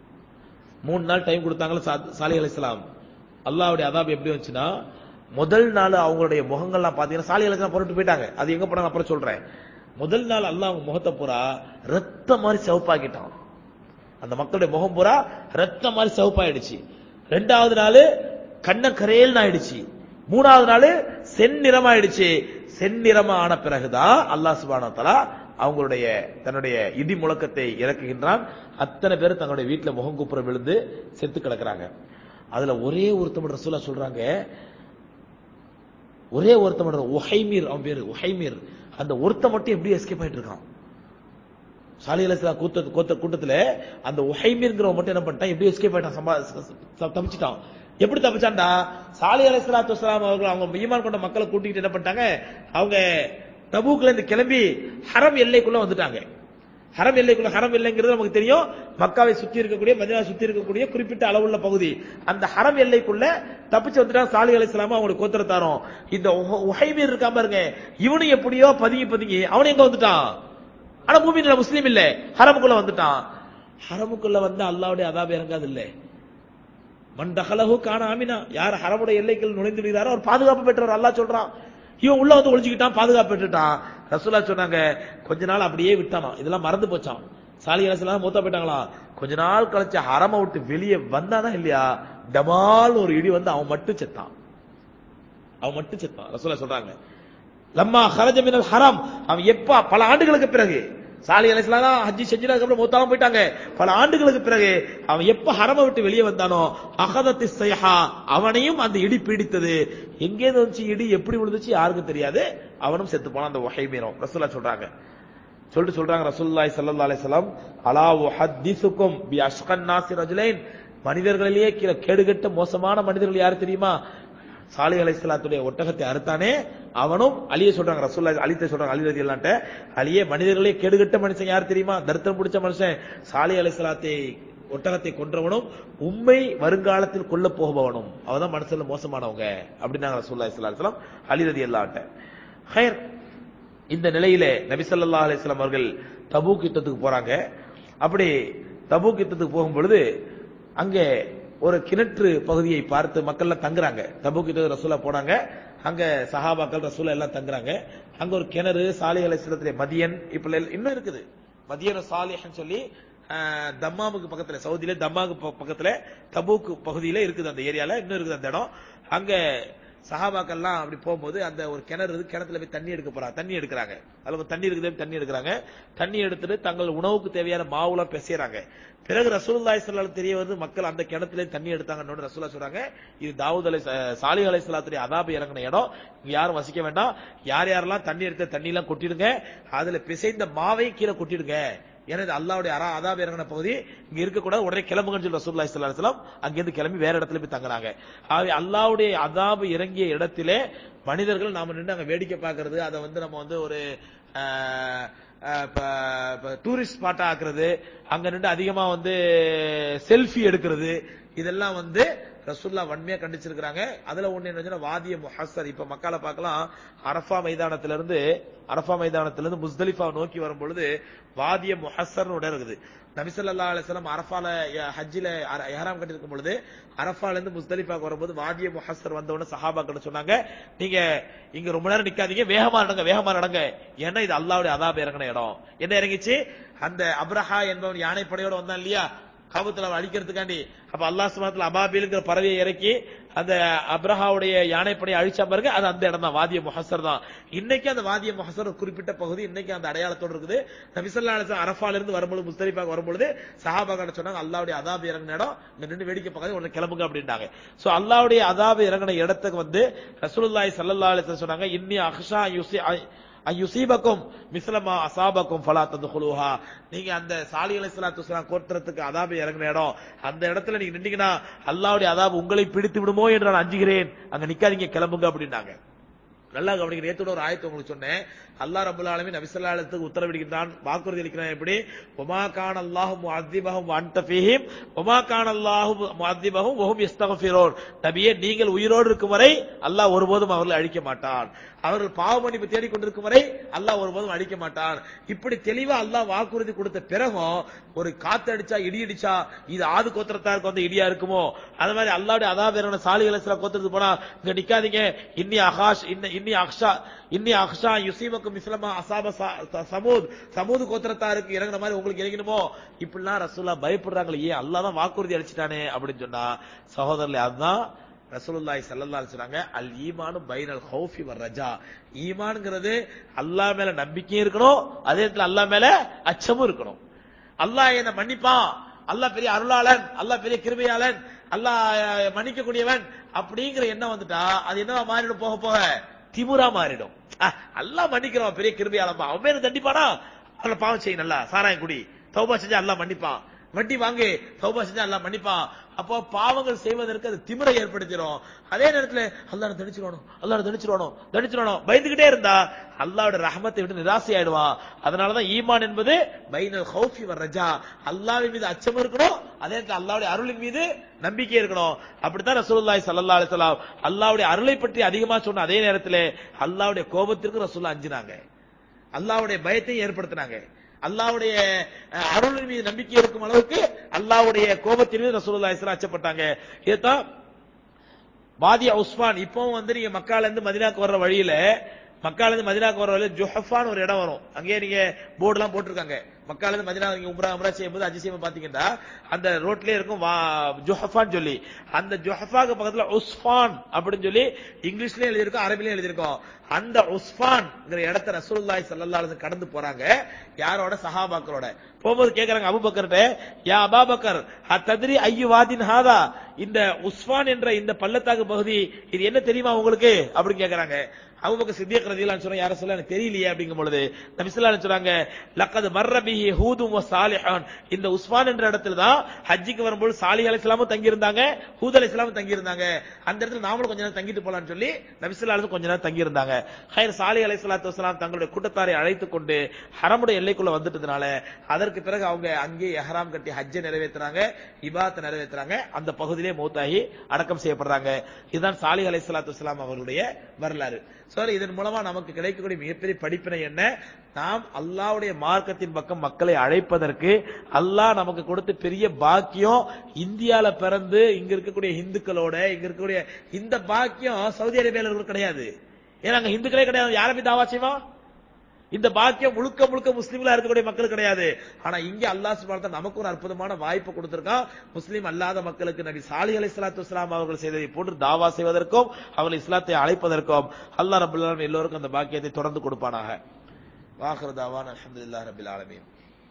மூணு நாள் டைம் கொடுத்தாங்களா சா- சாலிஹ் அலைஹிஸ்ஸலாம் அல்லாஹ்வுடைய அதாப் எப்படி வந்துச்சுன்னா முதல் நாள் அவங்களுடைய முகங்கள்லாம் பாத்தீங்கன்னா சாலி அலைஹிஸ்ஸலாம் புரட்டு போயிட்டாங்க அது எங்க போனாங்க அப்புறம் சொல்றேன் முதல் நாள் அல்லாஹ் அவங்க முகத்தை பூரா ரத்த மாதிரி சிவப்பாக்கிட்டான் அந்த மக்களுடைய முகம் பூரா ரத்த மாதிரி சிவப்பாயிடுச்சு ரெண்டாவது நாள் கண்ண கரேல்னு ஆயிடுச்சு மூணாவது நாள் செந்நிறமாயிடுச்சு செந்நிறமா ஆன பிறகுதான் அல்லாஹ் சுப்ஹானஹு வ தஆலா அவங்களுடைய தன்னுடைய இடி முழக்கத்தை இறக்குகின்றான் அத்தனை பேர் தங்களுடைய வீட்டுல முகம் குப்புற விழுந்து செத்து கிடக்குறாங்க அதுல ஒரே ஒருத்தர் ரசூலா சொல்றாங்க ஒரே ஒருத்தன் மட்டும் உஹைமீர் அவன் பேரு உஹைமீர் அந்த ஒருத்த மட்டும் எப்படி எஸ்கேப் ஆயிட்டு இருக்கான் சாலி அலைஹிஸ்ஸலாம் கூத்த கூத்த கூட்டத்துல அந்த உஹைமீர்ங்கிறவன் மட்டும் என்ன பண்ணிட்டான் எப்படி எஸ்கேப் ஆயிட்டான் சம்பா ச- தப்பிச்சிட்டான் எப்படி தப்பிச்சான்டா சாலி அலைஹிஸ்ஸலாத்து வஸலாம் அவர்கள் அவங்க ஈமான் கொண்ட மக்களை கூட்டிட்டு என்ன பண்ணிட்டாங்க அவங்க தபூக்ல இருந்து கிளம்பி ஹரம் எல்லைக்குள்ள வந்துட்டாங்க ஹரம் எல்லைக்குள்ள ஹரம் எல்லைங்கிறது நமக்கு தெரியும் மக்காவை சுத்தி இருக்கக்கூடிய மதினா சுத்தி இருக்கக்கூடிய குறிப்பிட்ட அளவுள்ள பகுதி அந்த ஹரம் எல்லைக்குள்ள தப்பிச்சு வந்துட்டான் சாலி அலைஹிஸ்ஸலாம் அவங்களுக்கு கோத்திரத்தாரோம் இந்த உஹ- உஹைமீர் இருக்கா பாருங்க இவனும் எப்படியோ பதுங்கி பதுங்கி அவன் எங்க வந்துட்டான் ஆனா மூமின்ல முஸ்லீம் இல்ல ஹரமுக்குள்ள வந்துட்டான் ஹரமுக்குள்ள வந்து அல்லாவுடைய அதாப இறங்காது இல்ல மன் தகலஹு கான ஆமினா யார் ஹரமுடைய எல்லைக்குள் நுழைந்து விடுகிறாரோ அவர் பாதுகாப்பு பெற்றவர் அல்லாஹ் சொல்றான் இவன் உள்ள வந்து ஒளிஞ்சுக்கிட்டான் பாதுகாப்பு பெற்றுட்டான் ரசூலா சொன்னாங்க கொஞ்ச நாள் அப்படியே விட்டானாம் இதெல்லாம் மறந்து போச்சான் சாலி அரசெல்லாம் மூத்தா போயிட்டாங்களாம் கொஞ்ச நாள் கழிச்சு ஹரம விட்டு வெளியே வந்தானா இல்லையா டமால் ஒரு இடி வந்து அவன் மட்டும் செத்தான் அவன் மட்டும் செத்தான் ரசூலா சொல்றாங்க லம்மா ஹரஜ மினல் ஹரம் அவன் எப்ப பல ஆண்டுகளுக்கு பிறகு சாலி அலைஹிஸ்ஸலாம் ஹஜ்ஜி செஞ்சதுக்கு அப்புறம் மூத்தாலும் போயிட்டாங்க பல ஆண்டுகளுக்கு பிறகு அவன் எப்ப ஹரம விட்டு வெளியே வந்தானோ அகதத்தி சைஹா அவனையும் அந்த இடி பீடித்தது எங்கே வந்துச்சு இடி எப்படி விழுந்துச்சு யாருக்கும் தெரியாது அவனும் செத்து போனான் அந்த வகை மீறும் ரசூலா சொல்றாங்க சொல்லிட்டு சொல்றாங்க ரசூலுல்லாஹி ஸல்லல்லாஹு அலைஹி வஸல்லம் அலா உஹத்திசுக்கும் பி அஷ்கன் நாசி ரஜுலைன் மனிதர்களிலேயே கீழே கேடுகட்ட மோசமான மனிதர்கள் யார் தெரியுமா சாலி அலைஹிஸ்ஸலாத்துடைய ஒட்டகத்தை அறுத்தானே அவனும் அலியை சொல்றாங்க ரசூல்லா அலித்தை சொல்றாங்க அலி ரதியல்லான்ட்ட அலியே மனிதர்களே கேடுகட்ட மனுஷன் யார் தெரியுமா தரித்திரம் பிடிச்ச மனுஷன் சாலி அலைஹிஸ்ஸலாத்தை ஒட்டகத்தை கொன்றவனும் உண்மை வருங்காலத்தில் கொல்ல போபவனும் அவதான் மனசுல மோசமானவங்க அப்படின்னாங்க ரசூல்லா ஸல்லல்லாஹு அலைஹி வஸல்லம் அலி ரதியல்லான்ட்ட ஹைர் இந்த நிலையிலே நபி ஸல்லல்லாஹு அலைஹி வஸல்லம் அவர்கள் தபூக் யுத்தத்துக்கு போறாங்க அப்படி தபூக் யுத்தத்துக்கு போகும் பொழுது அங்கே ஒரு கிணற்று பகுதியை பார்த்து மக்கள் எல்லாம் தங்குறாங்க தபூக் யுத்தத்துக்கு ரசூலா போனாங்க அங்க சஹாபாக்கள் ரசூலா எல்லாம் தங்குறாங்க அங்க ஒரு கிணறு சாலி அலைஹிஸ்ஸலத்திலே மதியன் இப்ப எல்லாம் இன்னும் இருக்குது மதியன சாலிஹ்னு சொல்லி ஆஹ், தம்மாமுக்கு பக்கத்துல சவுதியில தம்மாவுக்கு ப- பக்கத்துல தபூக் பகுதியில இருக்குது அந்த ஏரியால இன்னும் இருக்குது அந்த இடம் அங்க சஹாபாக்கள்லாம் அப்படி போகும்போது அந்த ஒரு கிணறு இருக்கு கிணத்துல போய் தண்ணி எடுக்க போறாங்க தண்ணி எடுக்கிறாங்க அதுல ஒரு தண்ணி இருக்குது தண்ணி எடுக்கிறாங்க தண்ணி எடுத்துட்டு தங்கள் உணவுக்கு தேவையான மாவுலாம் பிசையறாங்க பிறகு ரசூலுல்லாஹி ஸல்லல்லாஹு தெரிய வந்து மக்கள் அந்த கிணத்துல தண்ணி எடுத்தாங்கன்னு ரசூலா சொல்றாங்க இது தாவூத் அலை சாலி அலை சலாத்துடைய அதாபு இறங்கின இடம் இங்க யாரும் வசிக்க வேண்டாம் யார் யாரெல்லாம் தண்ணி எடுத்த தண்ணி எல்லாம் கொட்டிடுங்க அதுல பிசைந்த மாவை கீழே கொட்டிடுங்க ஏன்னா இது அல்லாவுடைய அரா அதாபு இறங்கின பகுதி இங்க இருக்கக்கூடாது உடனே கிளம்புங்கன்னு சொல்லி ரசூலுல்லாஹி ஸல்லல்லாஹு அலைஹி வஸல்லம் அங்கிருந்து கிளம்பி வேற இடத்துல போய் தங்குறாங்க ஆகவே அல்லாவுடைய அதாபு இறங்கிய இடத்திலே மனிதர்கள் நாம நின்று அங்க வேடிக்கை பார்க்கிறது அதை வந்து நம்ம வந்து ஒரு டூரிஸ்ட் ஸ்பாட்டா ஆக்குறது அங்க நின்று அதிகமா வந்து செல்ஃபி எடுக்கிறது இதெல்லாம் வந்து ரசூல்லா வன்மையா கண்டிச்சிருக்கிறாங்க அதுல ஒண்ணு என்ன வாதிய முஹஸ்ஸர் இப்ப மக்களை பார்க்கலாம் அரஃபா மைதானத்துல இருந்து அரஃபா மைதானத்துல இருந்து முஸ்தலிஃபா நோக்கி வரும் பொழுது வாதிய முஹஸ்ஸர்னு இடம் இருக்குது நபி ஸல்லல்லாஹு அலைஹி வஸல்லம் அரஃபால ய- ஹஜ்ஜில அர- இஹ்ராம் கட்டிருக்கும் பொழுது அரஃபால இருந்து முஸ்தலிஃபாக்கு வரும்போது வாதிய முஹஸ்ஸர் வந்த உடனே சஹாபாக்கள் சொன்னாங்க நீங்க இங்க ரொம்ப நேரம் நிக்காதீங்க வேகமா நடங்க வேகமா நடங்க ஏன்னா இது அல்லாஹ்வுடைய அதாப் இறங்கின இடம் என்ன இறங்கிச்சு அந்த அப்ரஹா என்பவன் யானைப்படையோட வந்தான் இல்லையா காபத்துல அவன் அழிக்கிறதுக்காண்டி அப்ப அல்லாஹ் சுபாத்துல அபாபிலுங்கிற பறவையை இறக்கி அந்த அப்ரஹாவுடைய யானைப்படையை அழிச்சா பாருங்க அது அந்த இடம் தான் வாதிய முஹசர் தான் இன்னைக்கு அந்த வாதிய முஹசர் ஒரு குறிப்பிட்ட பகுதி இன்னைக்கு அந்த அடையாளத்தோடு இருக்குது நபிசல்லா அலிஸ்லாம் அரஃபால இருந்து வரும்பொழுது முஸ்தலிஃபாக்கு வரும்பொழுது சஹாபாக்கள் சொன்னாங்க அல்லாவுடைய அதாபு இறங்கின இடம் இங்க நின்று வேடிக்கை பார்க்காத உடனே கிளம்புங்க அப்படின்னாங்க சோ அல்லாவுடைய அதாபு இறங்கின இடத்துக்கு வந்து ரசூலுல்லாஹி ஸல்லல்லாஹு அலைஹி வஸல்லம் சொன்னாங்க இன்னி அக்ஷா யுசி யுசீபக்கும் மிஸ்லமா அசாபக்கும் ஃபலா ததுகுலுஹா நீங்க அந்த சாலி அலைஹிஸ்ஸலாத்து வஸலாம் கோத்திரத்துக்கு அதாபு இறங்கின இடம் அந்த இடத்துல நீங்க நின்னீங்கன்னா அல்லாஹ்வுடைய அதாபு உங்களை பிடித்து விடுமோ என்று நான் அஞ்சுகிறேன் அங்க நிக்காதீங்க கிளம்புங்க அப்படின்னாங்க நல்லா கவனிக்க நேத்தோட ஒரு ஆயத்தை உங்களுக்கு சொன்னேன் அல்லாஹ் ரபுல் ஆலமீன் நபி ஸல்லல்லாஹு அலைஹி வஸல்லம் உத்தரவிடுகின்றான் வாக்குறுதி அளிக்கிறான் எப்படி ஒமா கான அல்லாஹு முஅத்திபஹும் அன்த ஃபீஹிம் ஒமா கான அல்லாஹு முஅத்திபஹும் வஹும் யஸ்தக்ஃபிரூன் நபியே நீங்கள் உயிரோடு இருக்கும் வரை அல்லாஹ் ஒருபோதும் அவர்களை அழிக்க மாட்டான் அவர்கள் பாவ மன்னிப்பு தேடிக் கொண்டிருக்கும் வரை அல்லாஹ் ஒருபோதும் அழிக்க மாட்டான் இப்படி தெளிவா அல்லாஹ் வாக்குறுதி கொடுத்த பிறகும் ஒரு காத்து அடிச்சா இடி அடிச்சா இது ஆது கோத்திரத்தாருக்கு வந்து இடியா இருக்குமோ அது மாதிரி அல்லாவுடைய அதாப இறங்கின சாலி அலசில கோத்திரத்துக்கு போனா இங்க நிக்காதீங்க இன்னி அகாஷ் இன்ன- இன்னி அக்ஷா இன்னி அக்ஷா யுசீமக்கும் இஸ்லமா அசாப ச- ச- சமூத் சமூது கோத்திரத்தாருக்கு இறங்குன மாதிரி உங்களுக்கு இறங்கணுமோ இப்படிலாம் ரசூல்லா பயப்படுறாங்களே ஏன் அல்லாஹ் தான் வாக்குறுதி அளிச்சிட்டானே அப்படின்னு சொன்னா சகோதரர்களே அதுதான் ரசூலுல்லாஹி ஸல்லல்லாஹு அலைஹி வஸல்லம் அல் ஈமானு பைனல் ஹௌஃபி வர் ரஜா ஈமான்ங்கிறது அல்லாஹ் மேல நம்பிக்கையும் இருக்கணும் அதே நேரத்துல அல்லாஹ் மேல அச்சமும் இருக்கணும் அல்லாஹ் என்ன மன்னிப்பான் அல்லாஹ் பெரிய அருளாளன் அல்லாஹ் பெரிய கிருபையாளன் அல்லாஹ் அஹ், மன்னிக்கக்கூடியவன் அப்படிங்கிற எண்ணம் வந்துட்டா அது என்னவா மாறிடும் போக போக திமுறா மாறிடும் அஹ், அல்லாஹ் மன்னிக்கிறவன் பெரிய கிருபையாளன்பா அவன் பேரு தண்டிப்பானா அவன பாவம் செய்ய நல்லா சாராயம் குடி தௌபா செஞ்சா அல்லாஹ் மன்னிப்பான் வட்டி வாங்கு தௌபா செஞ்சா அல்லாஹ் மன்னிப்பான் அப்போ பாவங்கள் செய்வதற்கு அது திமிரை ஏற்படுத்திடும் அதே நேரத்துல அல்லாஹ் தடிச்சிடணும் அல்லாஹ் தடிச்சிடணும் தடிச்சிடணும் பயந்துகிட்டே இருந்தா அல்லாஹ்வோட ரஹமத்தை விட்டு நிராசை ஆயிடுவான் அதனாலதான் ஈமான் என்பது பைனல் ஹௌஃபி வர் ரஜா அல்லாஹ்வின் மீது அச்சம் இருக்கணும் அதே நேரத்தில் அல்லாஹ்வுடைய அருளின் மீது நம்பிக்கை இருக்கணும் அப்படித்தான் ரசூலுல்லாஹி ஸல்லல்லாஹு அலைஹி வஸல்லம் அல்லாஹ்வுடைய அருளை பற்றி அதிகமா சொன்ன அதே நேரத்தில் அல்லாஹ்வுடைய கோபத்திற்கு ரசூலுல்லாஹ் அஞ்சினாங்க அல்லாஹ்வுடைய பயத்தை ஏற்படுத்தினாங்க அல்லாஹ்வுடைய அஹ், அருளின் மீது நம்பிக்கை இருக்கும் அளவுக்கு அல்லாஹ்வுடைய கோபத்தின் மீது ரசூலுல்லாஹி ஸல்லல்லாஹு அலைஹி வஸல்லம் அச்சப்பட்டாங்க இதுதான் வாதியா உஸ்மான் இப்பவும் வந்து நீங்க மக்கால இருந்து மதினாக்கு வர்ற வழியில மக்கால இருந்து மதினாக்கு வர்ற வழியில ஜுஹஃபான் ஒரு இடம் வரும் அங்கேயே நீங்க போர்டு எல்லாம் போட்டிருக்காங்க மக்கால இருந்து மதினா நீங்க உம்ரா உம்ரா செய்யும்போது அஜி செய்யும் பாத்தீங்கன்னா அந்த ரோட்லயே இருக்கும் வா- ஜுஹஃபான் சொல்லி அந்த ஜுஹஃபாக்கு பக்கத்துல உஸ்ஃபான் அப்படின்னு சொல்லி இங்கிலீஷ்லயும் எழுதியிருக்கோம் அரபிலையும் எழுதியிருக்கோம் அந்த உஸ்ஃபான்ங்கிற இடத்த ரசூலுல்லாஹி ஸல்லல்லாஹு அலைஹி வஸல்லம் கடந்து போறாங்க யாரோட சஹாபாக்களோட போகும்போது கேக்குறாங்க அபூபக்கர்ட்ட யா அபாபக்கர் அத்தத்ரி ஐயு வாதின் ஹாதா இந்த உஸ்ஃபான் என்ற இந்த பள்ளத்தாக்கு பகுதி இது என்ன தெரியுமா உங்களுக்கு அப்படின்னு கேக்குறாங்க அபூபக்கர் சித்திக் ரலியல்லாஹு சொல்றாங்க யார சொல்ல எனக்கு தெரியலையே அப்படிங்கும் பொழுது நபி ஸல்லல்லாஹு அலைஹி சொல்றாங்க லக்கத் மர்ர பிஹி ஹூதும் வ சாலிஹான் இந்த உஸ்மான் என்ற இடத்துல தான் ஹஜ்ஜிக்கு வரும்போது சாலிஹ் அலைஹிஸ்ஸலாமும் தங்கி இருந்தாங்க ஹூத் அலைஹிஸ்ஸலாமும் தங்கி இருந்தாங்க அந்த இடத்துல நாமளும் கொஞ்ச நேரம் தங்கிட்டு போலாம்னு சொல்லி நபி ஸல்லல்லாஹு அலைஹி கொஞ்ச நேரம் தங்கி இருந்தாங்க ஹைர் சாலிஹ் அலைஹிஸ்ஸலாத்து வஸலாம் தங்களுடைய கூட்டத்தாரை அழைத்துக் கொண்டு ஹரமுடைய எல்லைக்குள்ள வந்துட்டதுனால அதற்கு பிறகு அவங்க அங்கே எஹராம் கட்டி ஹஜ்ஜை நிறைவேத்துறாங்க இபாத்தை நிறைவேத்துறாங்க அந்த பகுதியிலே மௌத்தாகி அடக்கம் செய்யப்படுறாங்க இதுதான் சாலிஹ் அலைஹிஸ்ஸலாத்து வஸலாம் அவர்களுடைய வரலாறு சோ இதன் மூலமா நமக்கு கிடைக்கக்கூடிய மிகப்பெரிய படிப்பினை என்ன நாம் அல்லாஹ்வுடைய மார்க்கத்தின் பக்கம் மக்களை அழைப்பதற்கு அல்லாஹ் நமக்கு கொடுத்த பெரிய பாக்கியம் இந்தியால பிறந்து இங்க இருக்கக்கூடிய இந்துக்களோட இங்க இருக்கக்கூடிய இந்த பாக்கியம் சவுதி அரேபியால இருக்கிறது கிடையாது ஏன்னா அங்க இந்துக்களே கிடையாது யாரை போய் தாவா செய்வான் இந்த பாக்கியம் முழுக்க முழுக்க முஸ்லீம்களா இருக்கக்கூடிய மக்கள் கிடையாது ஆனா இங்க அல்லாஹ் சுப்ஹானஹு வ தஆலா நமக்கு ஒரு அற்புதமான வாய்ப்பு கொடுத்திருக்கான் முஸ்லீம் அல்லாத மக்களுக்கு நபி சாலிஹ் அலைஹிஸ்ஸலாத்து வஸலாம் அவர்கள் செய்ததை போன்று தாவா செய்வதற்கும் அவர்கள் இஸ்லாத்தை அழைப்பதற்கும் அல்லாஹ் ரப்பல் ஆலமீன் எல்லோருக்கும் அந்த பாக்கியத்தை தொடர்ந்து கொடுப்பானாக வாஹிரு தாவான் அல்ஹம்துலில்லாஹி ரப்பில் ஆலமீன்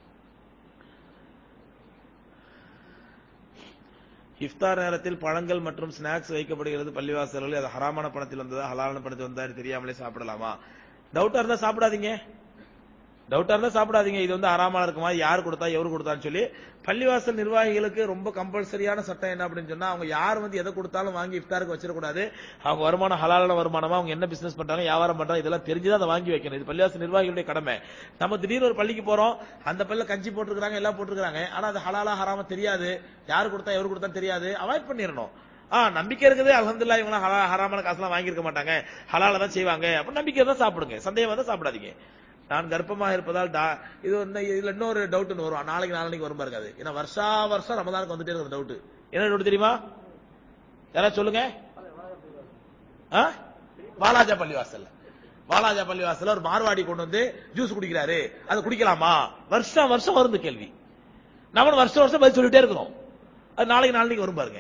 இஃப்தார் நேரத்தில் பழங்கள் மற்றும் ஸ்நாக்ஸ் வைக்கப்படுகிறது பள்ளிவாசல்களில் அது ஹராமான பணத்தில் வந்ததா ஹலாலான பணத்தில் வந்தா தெரியாமலே சாப்பிடலாமா டவுட்டா இருந்தா சாப்பிடாதீங்க டவுட்டா இருந்தா சாப்பிடாதீங்க இது வந்து ஹராமான இருக்குமா யார் கொடுத்தா எவரு கொடுத்தான்னு சொல்லி பள்ளிவாசல் நிர்வாகிகளுக்கு ரொம்ப கம்பல்சரியான சட்டம் என்ன அப்படின்னு சொன்னா அவங்க யார் வந்து எதை கொடுத்தாலும் வாங்கி இஃப்தாருக்கு வச்சிடக்கூடாது அவங்க வருமானம் ஹலாலான வருமானமா அவங்க என்ன பிசினஸ் பண்றாங்க வியாபாரம் பண்றாங்க இதெல்லாம் தெரிஞ்சுதான் அதை வாங்கி வைக்கணும் இது பள்ளிவாசல் நிர்வாகிகளுடைய கடமை நம்ம திடீர்னு ஒரு பள்ளிக்கு போறோம் அந்த பல்ல கஞ்சி போட்டுருக்காங்க எல்லாம் போட்டுருக்காங்க ஆனா அது ஹலாலா ஹராம தெரியாது யார் கொடுத்தா எவரு கொடுத்தா தெரியாது அவாய்ட் பண்ணிடணும் ஆ நம்பிக்கை இருக்குது அல்ஹம்துலில்லாஹ் இவங்க ஹலா ஹராமான காசுலாம் வாங்கியிருக்க மாட்டாங்க ஹலால தான் செய்வாங்க அப்ப நம்பிக்கை தான் சாப்பிடுங்க சந்தேகம் தான் சாப்பிடாதீங்க நான் கர்ப்பமாக இருப்பதால் டா- இது வந்து இதுல இன்னொரு டவுட் வரும் நாளைக்கு நாளைக்கு வரும் பாருங்க அது ஏன்னா வருஷா வருஷம் ரமதானுக்கு வந்துட்டே இருக்கிற டவுட் என்ன டவுட் தெரியுமா யாராவது சொல்லுங்க ஆ? வாலாஜா பள்ளிவாசல் வாலாஜா பள்ளிவாசல்ல ஒரு மார்வாடி கொண்டு வந்து ஜூஸ் குடிக்கிறாரு அது குடிக்கலாமா வருஷம் வருஷம் வருது கேள்வி நம்மளும் வருஷம் வருஷம் பதில் சொல்லிட்டே இருக்கிறோம் அது நாளைக்கு நாளைக்கு வரும் பாருங்க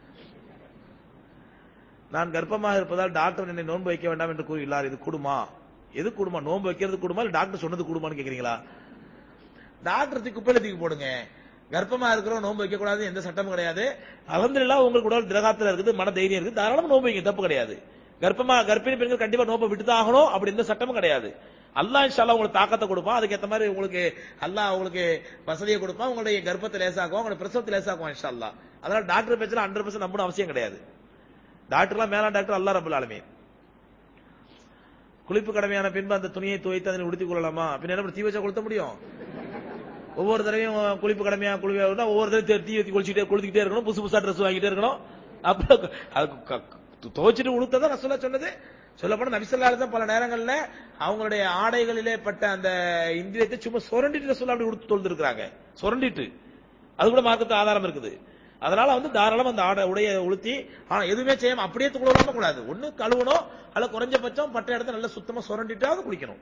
நான் கர்ப்பமாக இருப்பதால் டாக்டர் என்னை நோன்பு வைக்க வேண்டாம் என்று கூறியுள்ளார் இது கூடுமா எது கூடுமா நோன்பு வைக்கிறது கூடுமா இல்ல டாக்டர் சொன்னது கூடுமான்னு கேக்குறீங்களா டாக்டர் தூக்கி குப்பையில தூக்கி போடுங்க கர்ப்பமா இருக்கிறோம் நோன்பு வைக்க கூடாது எந்த சட்டமும் கிடையாது அலமதுல்லா உங்களுக்கு உடல் திரகாத்துல இருக்குது மன தைரியம் இருக்குது தாராளமா நோன்பு வைங்க தப்பு கிடையாது கர்ப்பமா கர்ப்பிணி பெண்கள் கண்டிப்பா நோன்பை விட்டு தான் ஆகணும் அப்படி எந்த சட்டமும் கிடையாது அல்லாஹ் இன்ஷால்லா உங்களுக்கு தாக்கத்தை கொடுப்பான் அதுக்கு ஏத்த மாதிரி உங்களுக்கு அல்லாஹ் உங்களுக்கு வசதியை கொடுப்பான் உங்களுடைய கர்ப்பத்தை லேசாக்குவான் உங்களுடைய பிரசவத்தை லேசாக்குவான் இன்ஷா அல்லாஹ் அதனால டாக்டர் பேச்சல ஹண்ட்ரட் பர்சன்ட் நம்பணும் அவசியம் கிடையாது டாக்டர்லாம் மேலாம் டாக்டர் அல்லாஹ் ரபுல் ஆலமீன் குளிப்பு கடமையான பின்பு அந்த துணியை துவைத்து அதனை உடுத்திக் கொள்ளலாமா பின்ன என்ன பண்ண, தீ வச்சா கொளுத்த முடியும் ஒவ்வொரு தடவையும் குளிப்பு கடமையா குளிப்பா ஒவ்வொரு தடவை தீ வச்சு குளிச்சுட்டே குளிச்சுக்கிட்டே இருக்கணும் புதுசு புதுசா ட்ரெஸ் வாங்கிட்டே இருக்கணும் அப்புறம் அது க- க- துவைச்சிட்டு உடுத்ததான் ரசூலா சொன்னது சொல்ல போனா நபிசல்லால தான் பல நேரங்கள்ல அவங்களுடைய ஆடைகளிலே பட்ட அந்த இந்திரியத்தை சும்மா சுரண்டிட்டு ரசூலா அப்படி உடுத்து தொழுதுருக்காங்க சுரண்டிட்டு அது கூட மார்க்கத்து ஆதாரம் இருக்குது அதனால வந்து தாராளம் அந்த ஆடை உடைய உளுத்தி ஆனா எதுவுமே செய்யாம அப்படியே துளாம கூடாது ஒண்ணு கழுவணும் அல்ல குறைஞ்சபட்சம் பட்ட இடத்த நல்லா சுத்தமா சுரண்டிட்டாவது குளிக்கணும்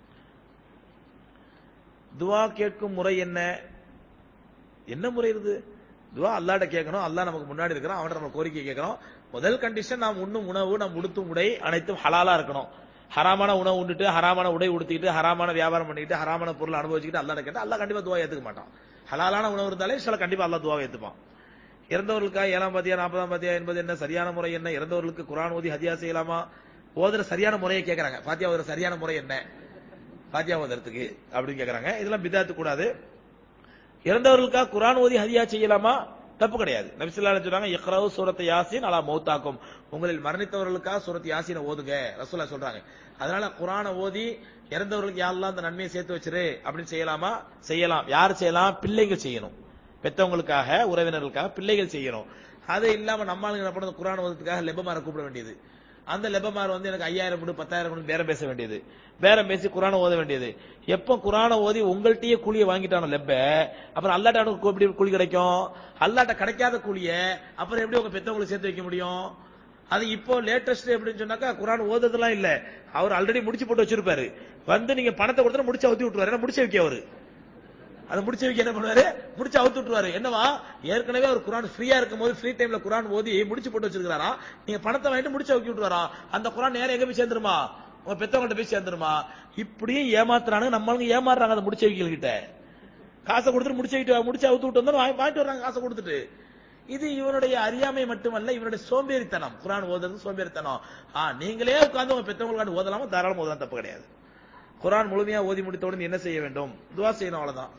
துவா கேட்கும் முறை என்ன என்ன முறை இருக்குது துவா அல்லாட்ட கேட்கணும் அல்லாஹ் நமக்கு முன்னாடி இருக்கிறான் அவன் நம்ம கோரிக்கை கேட்கணும் முதல் கண்டிஷன் நாம் உண்ணும் உணவு நாம் உடுத்தும் உடை அனைத்தும் ஹலாலா இருக்கணும் ஹராமான உணவு உண்டுட்டு ஹராமான உடை உடுத்திக்கிட்டு ஹராமான வியாபாரம் பண்ணிக்கிட்டு ஹராமான பொருள் அனுபவிச்சுக்கிட்டு அல்லாட்ட கேட்டா அல்லாஹ் கண்டிப்பா துவா ஏத்துக்க மாட்டான் ஹலாலான உணவு இருந்தாலே சில கண்டிப்பா அல்லாஹ் துவா ஏத்துப்பான் இறந்தவர்களுக்கா ஏழாம் பாத்தியா நாற்பதாம் பாத்தியா என்பது என்ன சரியான முறை என்ன இறந்தவர்களுக்கு குரான் ஓதி ஹதியா செய்யலாமா ஓதுற சரியான முறையை கேட்கறாங்க பாத்தியா ஓதுற சரியான முறை என்ன பாத்தியா ஓதுறதுக்கு அப்படின்னு கேக்குறாங்க இதெல்லாம் பிதாத்து கூடாது இறந்தவர்களுக்காக குரான் ஓதி ஹதியா செய்யலாமா தப்பு கிடையாது நபிசுல்லா சொல்றாங்க இக்ரவு சூரத்தை யாசின் அலா மௌத்தாக்கும் உங்களில் மரணித்தவர்களுக்காக சூரத் யாசினை ஓதுங்க ரசூலா சொல்றாங்க அதனால குரானை ஓதி இறந்தவர்களுக்கு யாரெல்லாம் அந்த நன்மையை சேர்த்து வச்சிரு அப்படின்னு செய்யலாமா செய்யலாம் யார் செய்யலாம் பிள்ளைகள் செய்யணும் பெத்தவங்களுக்காக உறவினர்களுக்காக பிள்ளைகள் செய்யணும் அது இல்லாம நம்மளுக்கு என்ன பண்ணுறது குரான் ஓதுறதுக்காக லெபமாரை கூப்பிட வேண்டியது அந்த லெபமார் வந்து எனக்கு ஐயாயிரம் கொடு பத்தாயிரம் கொடு பேரம் பேச வேண்டியது பேரம் பேசி குரானை ஓத வேண்டியது எப்ப குரானை ஓதி உங்கள்கிட்டயே கூலியை வாங்கிட்டானோ லெப்ப அப்புறம் அல்லாட்ட அவனுக்கு எப்படி கூலி கிடைக்கும் அல்லாட்ட கிடைக்காத கூலிய அப்புறம் எப்படி உங்க பெத்தவங்களுக்கு சேர்த்து வைக்க முடியும் அது இப்போ லேட்டஸ்ட் எப்படின்னு சொன்னாக்கா குரான் ஓதுறதுலாம் இல்ல அவர் ஆல்ரெடி முடிச்சு போட்டு வச்சிருப்பாரு வந்து நீங்க பணத்தை கொடுத்தா முடிச்சு அவுத்தி விட்டுருவாரு ஏன்னா முடிச்சு வைக்க அவரு அதை முடிச்சு வைக்க என்ன பண்ணுவாரு முடிச்சு அவுத்து விட்டுருவாரு என்னவா ஏற்கனவே ஒரு குரான் ஃப்ரீயா இருக்கும் போது ஃப்ரீ டைம்ல குரான் ஓதி முடிச்சு போட்டு வச்சிருக்காரா நீங்க பணத்தை வாங்கிட்டு முடிச்சு அவுக்கி விட்டுருவாரா அந்த குரான் நேரம் எங்க போய் சேர்ந்துருமா உங்க பெத்தவங்கள்ட்ட போய் சேர்ந்துருமா இப்படியும் ஏமாத்துறானுங்க நம்மளுங்க ஏமாறுறாங்க அதை முடிச்சு வைக்கல கிட்ட காசை கொடுத்துட்டு முடிச்சு வைக்கிட்டு முடிச்சு அவுத்து விட்டு வந்தா வாங்கிட்டு வர்றாங்க காசை கொடுத்துட்டு இது இவனுடைய அறியாமை மட்டுமல்ல இவனுடைய சோம்பேறித்தனம் குரான் ஓதுறது சோம்பேறித்தனம் ஆ நீங்களே உட்கார்ந்து உங்க பெத்தவங்களுக்கு ஓதலாமா தாராளம் ஓதலாம் தப்பு கிடையாது குரான் முழுமையா ஓதி முடித்தவுடன் என்ன செய்ய வேண்டும் துவா செய்யணும் அவ்வளவுதான்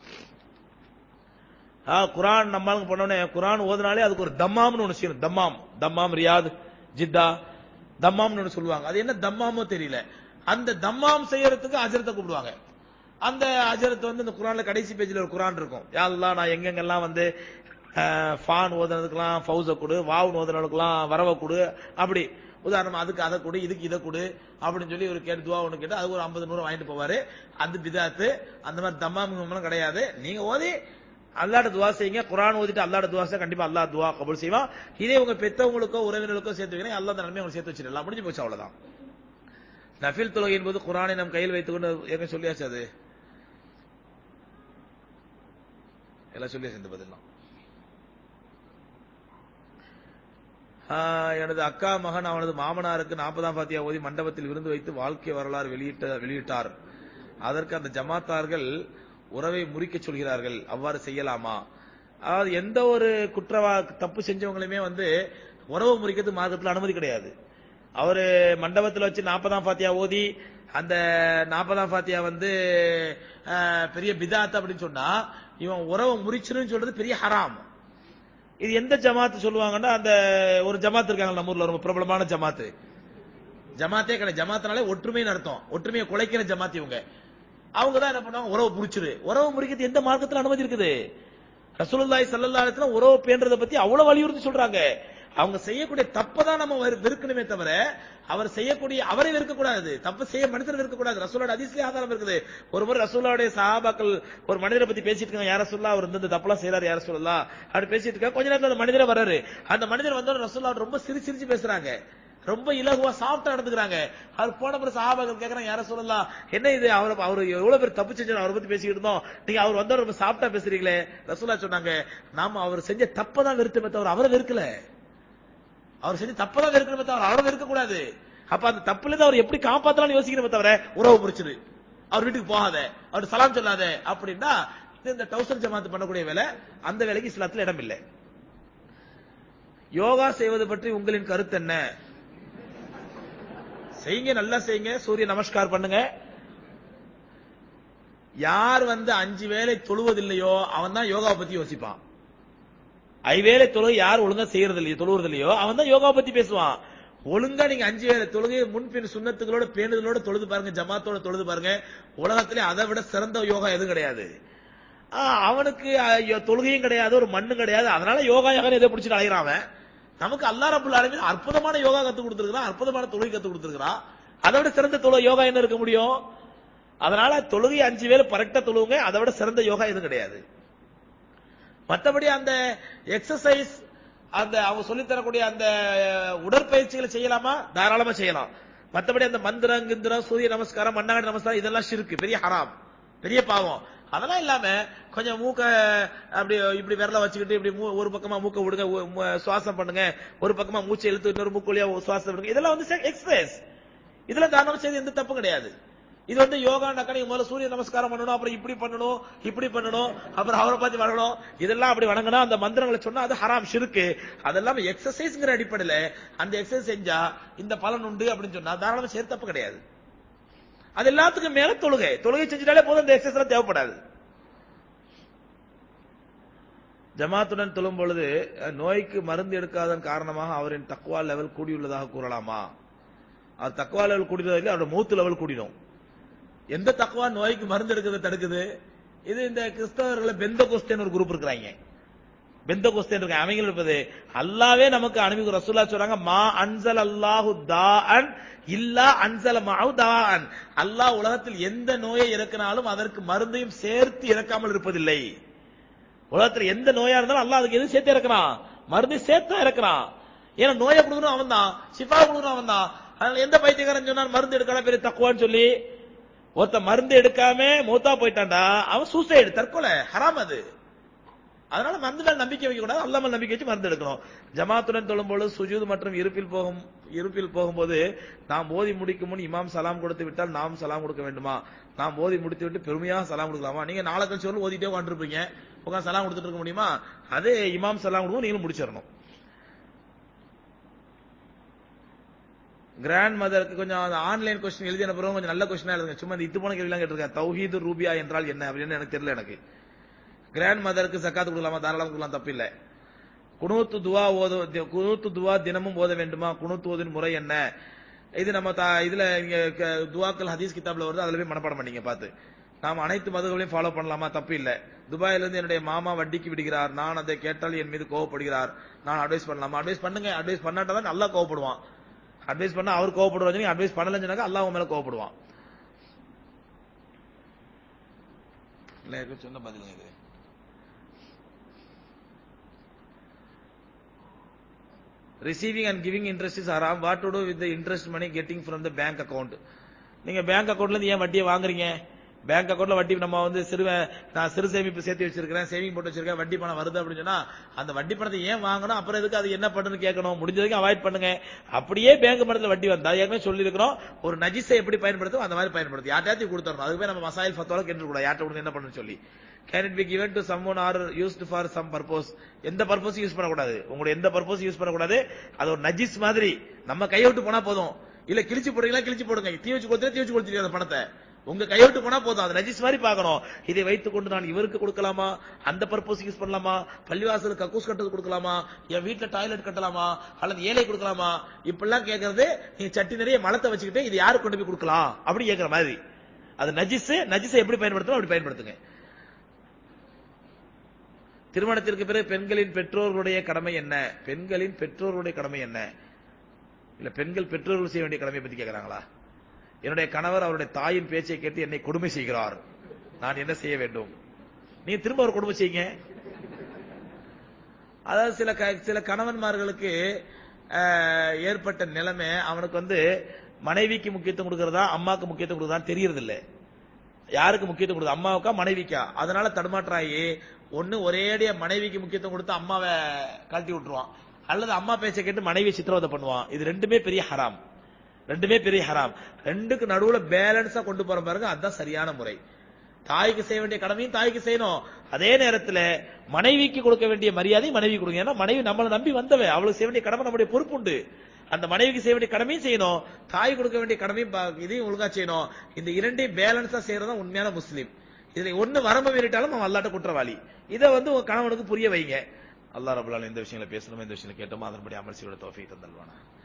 ஆ, குரான் நம்மளுக்கு பண்ணோடனே குரான் ஓதுனாலே அதுக்கு ஒரு தம்மாம்னு ஒண்ணு செய்யணும் தம்மாம் தம்மாம் ரியாத் ஜித்தா தம்மாம்னு ஒண்ணு சொல்லுவாங்க அது என்ன தம்மாமோ தெரியல அந்த தம்மாம் செய்யறதுக்கு அஜரத்தை கூப்பிடுவாங்க அந்த அஜரத் வந்து இந்த குரான்ல கடைசி பேஜ்ல ஒரு குரான் இருக்கும் யாரெல்லாம் நான் எங்கெங்கெல்லாம் வந்து அஹ், ஃபான் ஓதுனதுக்கெல்லாம் ஃபவுஸ கொடு வாவுன் ஓதுனதுக்கெல்லாம் வரவ கொடு அப்படி உதாரணமா அதுக்கு அதை கொடு இதுக்கு இதை கொடு அப்படின்னு சொல்லி ஒரு கேட்டு துவா ஒன்று கேட்டு அது ஒரு ஐம்பது நூறு வாங்கிட்டு போவாரு அந்த பிதாத்து அந்த மாதிரி தம்மாம் கிடையாது நீங்க ஓதி அல்லாட துவா செய்யுங்க குரான் ஓதிட்டு அல்லாட துவா செய்ய கண்டிப்பா அல்லாஹ் துவா கபூல் செய்வான் இதே உங்க பெத்தவங்களுக்கோ உறவினர்களுக்கோ சேர்த்து வைக்கிறேன் அல்லாஹ் அந்த நன்மை உங்களுக்கு சேர்த்து வச்சிடலாம் முடிஞ்சு போச்சு அவ்வளவுதான் நஃபில் தொழுகை என்பது குரானை நம் கையில் வைத்துக்கொண்டு ஏற்கனவே சொல்லியாச்சு அது எல்லாம் சொல்லியாச்சு இந்த பதிலாம் ஆஹ், எனது அக்கா மகன் அவனது மாமனாருக்கு நாற்பதாம் பாத்தியா ஓதி மண்டபத்தில் விருந்து வைத்து வாழ்க்கை வரலாறு வெளியிட்ட வெளியிட்டார் அதற்கு அந்த ஜமாத்தார்கள் உறவை முறிக்க சொல்கிறார்கள் அவ்வாறு செய்யலாமா அதாவது எந்த ஒரு குற்றவா தப்பு செஞ்சவங்களுமே வந்து உறவு முறிக்கிறது மார்க்கத்தில் அனுமதி கிடையாது அவரு மண்டபத்தில் வச்சு நாற்பதாம் பாத்தியா ஓதி அந்த நாற்பதாம் பாத்தியா வந்து ஆஹ், பெரிய பிதாத் அப்படின்னு சொன்னா இவன் உறவை முறிச்சிருன்னு சொல்றது பெரிய ஹராம் இது எந்த ஜமாத்து சொல்லுவாங்கன்னா அந்த ஒரு ஜமாத் இருக்காங்க நம்ம ஊர்ல ரொம்ப பிரபலமான ஜமாத்து ஜமாத்தே கிடையாது ஜமாத்னாலே ஒற்றுமைன்னு அர்த்தம் ஒற்றுமையை குலைக்கிற ஜமாத் இவங்க அவங்க தான் என்ன பண்ணுவாங்க உறவு முறிச்சிரு உறவு முறிக்கிறது எந்த மார்க்கத்துல அனுமதி இருக்குது ரசூலுல்லாஹி ஸல்லல்லாஹு அலைஹி வஸல்லம் உறவு பேன்றத பத்தி அவ்வளவு வலியுறுத்தி சொல்றாங்க அவங்க செய்யக்கூடிய தப்பை தான் நம்ம வெறு- வெறுக்கணுமே தவிர அவர் செய்யக்கூடிய அவரை வெறுக்க கூடாது தப்பு செய்ய மனிதர் வெறுக்க கூடாது ரசூலோட அதிசய ஆதாரம் இருக்குது ஒரு முறை ரசூலாவுடைய சஹாபாக்கள் ஒரு மனிதரை பத்தி பேசிட்டு இருக்காங்க யார சொல்லா அவர் இந்த தப்பெல்லாம் செய்யறாரு யார சொல்லலாம் அப்படி பேசிட்டு இருக்காங்க கொஞ்ச நேரத்துல அந்த மனிதரை வர்றாரு அந்த மனிதர் வந்தோட ரசூல்லா ரொம்ப சிரிச்சு சிரிச்சு பேசுறாங்க ரொம்ப இலகுவா சாஃப்டா நடந்துக்கிறாங்க அவர் போன பிறகு சஹாபாக்கள் கேக்குறாங்க யார சொல்லலாம் என்ன இது அவர் அவர் எவ்வளவு பேர் தப்பு செஞ்சாரு அவரை பத்தி பேசிக்கிட்டு இருந்தோம் நீங்க அவர் வந்தவர் ரொம்ப சாஃப்டா பேசுறீங்களே ரசூலா சொன்னாங்க நாம அவர் செஞ்ச தப்பை தான் வெறுத்துமே தவிர அவரை வெறுக்கல அவர் செஞ்ச தப்பதான் வெறுக்கணுமே தவிர அவரை வெறுக்க கூடாது அப்ப அந்த தப்புல இருந்து அவர் எப்படி காப்பாத்தலாம்னு யோசிக்கணுமே தவிர உறவு முறிச்சிரு அவர் வீட்டுக்கு போகாத அவர் சலாம் சொல்லாத அப்படின்னா இது இந்த டவுசர் ஜமாத் பண்ணக்கூடிய வேலை அந்த வேலைக்கு இஸ்லாத்துல இடம் இல்லை யோகா செய்வது பற்றி உங்களின் கருத்து என்ன செய்யுங்க நல்லா செய்யுங்க சூரிய நமஸ்கார் பண்ணுங்க யார் வந்து அஞ்சு வேளை தொழுவதில்லையோ அவன் தான் யோகாவை பத்தி யோசிப்பான் ஐவேளை தொழுகை யார் ஒழுங்கா செய்யறது இல்லையோ தொழுவது இல்லையோ அவன் தான் யோகா பத்தி பேசுவான் ஒழுங்கா நீங்க அஞ்சு வேளை தொழுகை முன்பின் சுண்ணத்துகளோட பேணுதலோட தொழுது பாருங்க ஜமாத்தோட தொழுது பாருங்க உலகத்திலே அதை விட சிறந்த யோகா எதுவும் கிடையாது ஆ, அவனுக்கு ஐயோ, தொழுகையும் கிடையாது ஒரு மண்ணும் கிடையாது அதனால யோகா யோகா எதை பிடிச்சிட்டு அலைகிறான் அவன் நமக்கு அல்லா ரபுல் ஆலமீன் அற்புதமான யோகா கத்து கொடுத்திருக்கிறான் அற்புதமான தொழுகை கத்து கொடுத்திருக்கிறான் அதை விட சிறந்த தொழு யோகா என்ன இருக்க முடியும் அதனால தொழுகை அஞ்சு வேளை பரெக்டா தொழுவுங்க அதை விட சிறந்த யோகா எதுவும் கிடையாது மத்தபடி அந்த எக்ஸசைஸ் அந்த அவங்க சொல்லி தரக்கூடிய அந்த அஹ், உடற்பயிற்சிகளை செய்யலாமா தாராளமா செய்யலாம் மத்தபடி அந்த மந்திரம் கிந்திரம் சூரிய நமஸ்காரம் மண்ணாடி நமஸ்காரம் இதெல்லாம் ஷிருக்கு பெரிய ஹராம் பெரிய பாவம் அதெல்லாம் இல்லாம கொஞ்சம் மூக்க அப்படி இப்படி விரல வச்சுக்கிட்டு இப்படி மூ- ஒரு பக்கமா மூக்க விடுங்க ஒ- மு- சுவாசம் பண்ணுங்க ஒரு பக்கமா மூச்சை இழுத்து இன்னொரு மூக்கு வழியா சுவாசம் விடுங்க இதெல்லாம் வந்து எக்ஸசைஸ் இதுல தாராளமா செய்து எந்த தப்பு கிடையாது இது வந்து யோகாண்டாக்கா நீங்க முதல்ல சூரிய நமஸ்காரம் பண்ணணும் அப்புறம் இப்படி பண்ணணும் இப்படி பண்ணணும் அப்புறம் அவரை பார்த்து வணங்கணும் இதெல்லாம் அப்படி வணங்கினா அந்த மந்திரங்களை சொன்னா அது ஹராம் ஷிருக்கு அதெல்லாம் எக்ஸசைஸ்ங்கிற அடிப்படையில அந்த எக்ஸசைஸ் செஞ்சா இந்த பலன் உண்டு அப்படின்னு சொன்னா தாராளமா செய்ய தப்பு கிடையாது அது எல்லாத்துக்கும் மேல தொழுகை தொழுகை செஞ்சுட்டாலே போதும் அந்த எக்ஸசைஸ் எல்லாம் தேவைப்படாது ஜமாத்துடன் தொழும் பொழுது அஹ், நோய்க்கு மருந்து எடுக்காதன் காரணமாக அவரின் தக்குவா லெவல் கூடியுள்ளதாக கூறலாமா அவர் தக்குவா லெவல் கூடியதில் அவரோட மூத்து லெவல் கூடிடும் எந்த தக்குவா நோய்க்கு மருந்து எடுக்கிறத தடுக்குது இது இந்த கிறிஸ்தவர்கள பெந்த கோஸ்தேன்னு ஒரு குரூப் இருக்கிறாங்க பெந்த கோஸ்தேன் இருக்காங்க அவங்க இருப்பது அல்லாவே நமக்கு அனுப்பி ரசூல்லா சொல்றாங்க மா அன்சல் அல்லாஹு தாஅன் இல்லா அன்சல மாவு தாஅன் அல்லாஹ் உலகத்தில் எந்த நோயை இறக்கினாலும் அதற்கு மருந்தையும் சேர்த்து இறக்காமல் இருப்பதில்லை உலகத்துல எந்த நோயா இருந்தாலும் அல்லாஹ் அதுக்கு எது சேர்த்து இறக்குறான் மருந்து சேர்த்து தான் இறக்குறான் ஏன்னா நோயை கொடுக்கணும் அவன் தான் சிஃபா கொடுக்கணும் அவன் தான் அதனால எந்த பைத்தியக்காரன் சொன்னான் மருந்து எடுக்கலாம் பெரிய தக்குவான்னு சொல்லி ஒருத்த மருந்து எடுக்காம மூத்தா போயிட்டான்டா அவன் சூசைடு தற்கொலை ஹராம் அது அதனால மருந்து மேல் நம்பிக்கை வைக்க கூடாது அல்லா மேல் நம்பிக்கை வச்சு மருந்து எடுக்கணும் ஜமாத்துடன் தொழும்போது சுஜூது மற்றும் இருப்பில் போகும் இருப்பில் போகும்போது நாம் ஓதி முடிக்கும் முன் இமாம் சலாம் கொடுத்து விட்டால் நாம் சலாம் கொடுக்க வேண்டுமா நாம் ஓதி முடித்து விட்டு பெருமையாக சலாம் கொடுக்கலாமா நீங்க நாளை கழிச்சு வரலும் ஓதிட்டே உட்காந்துருப்பீங்க உட்காந்து சலாம் கொடுத்துட்டு இருக்க முடியுமா அதே இமாம் சலாம் கொடுக்கும் நீங்களும் முடிச்சிடணும் கிராண்ட் மதருக்கு கொஞ்சம் ஆன்லைன் கொஸ்டின் எழுதின பிறகு கொஞ்சம் நல்ல கொஸ்டினா எழுதுங்க சும்மா இந்த இது போன கேள்விலாம் கேட்டிருக்கேன் தௌஹீது ரூபியா என்றால் என்ன அப்படின்னு எனக்கு தெரியல எனக்கு கிராண்ட் மதருக்கு சக்காத்து கொடுக்கலாமா தாராளம் கொடுக்கலாம் தப்பு இல்ல குனூத்து துவா ஓத குனூத்து துவா தினமும் ஓத வேண்டுமா குனூத்து ஓதின் முறை என்ன இது நம்ம தா- இதுல இங்க க- துவாக்கள் ஹதீஸ் கிதாப்ல வருது அதுல போய் மனப்பாடம் பண்ணீங்க பார்த்து நாம் அனைத்து மதங்களையும் ஃபாலோ பண்ணலாமா தப்பு இல்ல துபாயில இருந்து என்னுடைய மாமா வட்டிக்கு விடுகிறார் நான் அதை கேட்டால் என் மீது கோவப்படுகிறார் நான் அட்வைஸ் பண்ணலாமா அட்வைஸ் பண்ணுங்க அட்வைஸ் பண்ணாட்டா தான் நல்லா கோவப்படுவான் அட்வைஸ் பண்ணா அவர் கோவப்படுவார் நீங்க அட்வைஸ் பண்ணலன்னு சொன்னாக்க அல்லாஹ் உன் மேல கோவப்படுவான் இல்ல எனக்கு சொன்ன பதிலுங்க இது receiving and giving interest is haram what to do with the interest money getting from the bank account நீங்க பேங்க் அக்கவுண்ட்ல இருந்து ஏன் வட்டியை வாங்குறீங்க பேங்க் அக்கவுண்ட்ல வட்டி நம்ம வந்து சிறு நான் சிறு சேமிப்பு சேர்த்து வச்சிருக்கிறேன் சேவிங் போட்டு வச்சிருக்கேன் வட்டி பணம் வருது அப்படின்னு சொன்னா அந்த வட்டி பணத்தை ஏன் வாங்கணும் அப்புறம் எதுக்கு அது என்ன பண்ணுன்னு கேட்கணும் முடிஞ்ச வரைக்கும் அவாய்ட் பண்ணுங்க அப்படியே பேங்க் பணத்துல வட்டி வந்தா ஏற்கனவே சொல்லியிருக்கிறோம் ஒரு நஜிஸை எப்படி பயன்படுத்தும் அந்த மாதிரி பயன்படுத்தி யார்ட்டையாச்சும் கொடுத்துடணும் அதுக்கு போய் நம்ம மசாயில் ஃபத்தோல கேட்டு கூட யார்ட்ட கொடுத்து என்ன பண்ணணும்னு சொல்லி can it be given to someone or used for some purpose எந்த பர்பஸ் யூஸ் பண்ணக்கூடாது உங்களுடைய எந்த பர்பஸ் யூஸ் பண்ணக்கூடாது அது ஒரு நஜிஸ் மாதிரி நம்ம கையை விட்டு போனா போதும் இல்ல கிழிச்சு போடுறீங்களா கிழிச்சு போடுங்க தீ வச்சு கொடுத்தா தீ வச்சு கொடுத்துருங்க அந்த பணத்தை உங்க கையை விட்டு போனா போதும் அது நஜிஸ் மாதிரி பார்க்கணும் இதை வைத்துக் கொண்டு நான் இவருக்கு கொடுக்கலாமா அந்த பர்பஸ் யூஸ் பண்ணலாமா பள்ளிவாசலுக்கு கக்கூஸ் கட்டது கொடுக்கலாமா என் வீட்டுல டாய்லெட் கட்டலாமா அல்லது ஏழை கொடுக்கலாமா இப்படிலாம் கேட்கறது நீங்க சட்டி நிறைய மலத்தை வச்சுக்கிட்டு இது யாருக்கு கொண்டு போய் கொடுக்கலாம் அப்படி கேட்கிற மாதிரி அது நஜிஸ் நஜிஸை எப்படி பயன்படுத்தணும் அப்படி பயன்படுத்துங்க திருமணத்திற்கு பிறகு பெண்களின் பெற்றோர்களுடைய கடமை என்ன பெண்களின் பெற்றோர்களுடைய கடமை என்ன இல்ல பெண்கள் பெற்றோர்கள் செய்ய வேண்டிய கடமையை பத்தி கேக்குறாங்களா என்னுடைய கணவர் அவருடைய தாயின் பேச்சை கேட்டு என்னை கொடுமை செய்கிறார் நான் என்ன செய்ய வேண்டும் நீங்க திரும்ப ஒரு கொடுமை செய்யுங்க அதாவது சில க- சில கணவன்மார்களுக்கு அஹ், ஏற்பட்ட நிலைமை அவனுக்கு வந்து மனைவிக்கு முக்கியத்துவம் கொடுக்கறதா அம்மாக்கு முக்கியத்துவம் கொடுக்கறதா தெரியறது இல்ல யாருக்கு முக்கியத்துவம் கொடுக்குது அம்மாவுக்கா மனைவிக்கா அதனால தடுமாற்றாயி ஒண்ணு ஒரேடியா மனைவிக்கு முக்கியத்துவம் கொடுத்து அம்மாவை கழட்டி விட்டுருவான் அல்லது அம்மா பேச்சை கேட்டு மனைவி சித்திரவதை பண்ணுவான் இது ரெண்டுமே பெரிய ஹராம் ரெண்டுமே பெரிய ஹராம் ரெண்டுக்கு நடுவுல பேலன்ஸா கொண்டு போற பாருங்க அதுதான் சரியான முறை தாய்க்கு செய்ய வேண்டிய கடமையும் தாய்க்கு செய்யணும் அதே நேரத்துல மனைவிக்கு கொடுக்க வேண்டிய மரியாதை மனைவி கொடுங்க ஏன்னா மனைவி நம்மளை நம்பி வந்தவ அவளுக்கு செய்ய வேண்டிய கடமை நம்முடைய பொறுப்பு உண்டு அந்த மனைவிக்கு செய்ய வேண்டிய கடமையும் செய்யணும் தாய் கொடுக்க வேண்டிய கடமையும் பா- இதையும் ஒழுங்கா செய்யணும் இந்த இரண்டையும் பேலன்ஸா செய்யறதா உண்மையான முஸ்லீம் இதுல ஒண்ணு வரம்பு மீறிட்டாலும் அவன் அல்லாட்ட குற்றவாளி இதை வந்து உங்க கணவனுக்கு புரிய வைங்க அல்லாஹ் ரபுல்லால எந்த விஷயங்களை பேசணுமோ எந்த விஷயங்களை கேட்டோமோ அதன்படி அமர்ச்சியோட தோஃபி தந்தல்வானா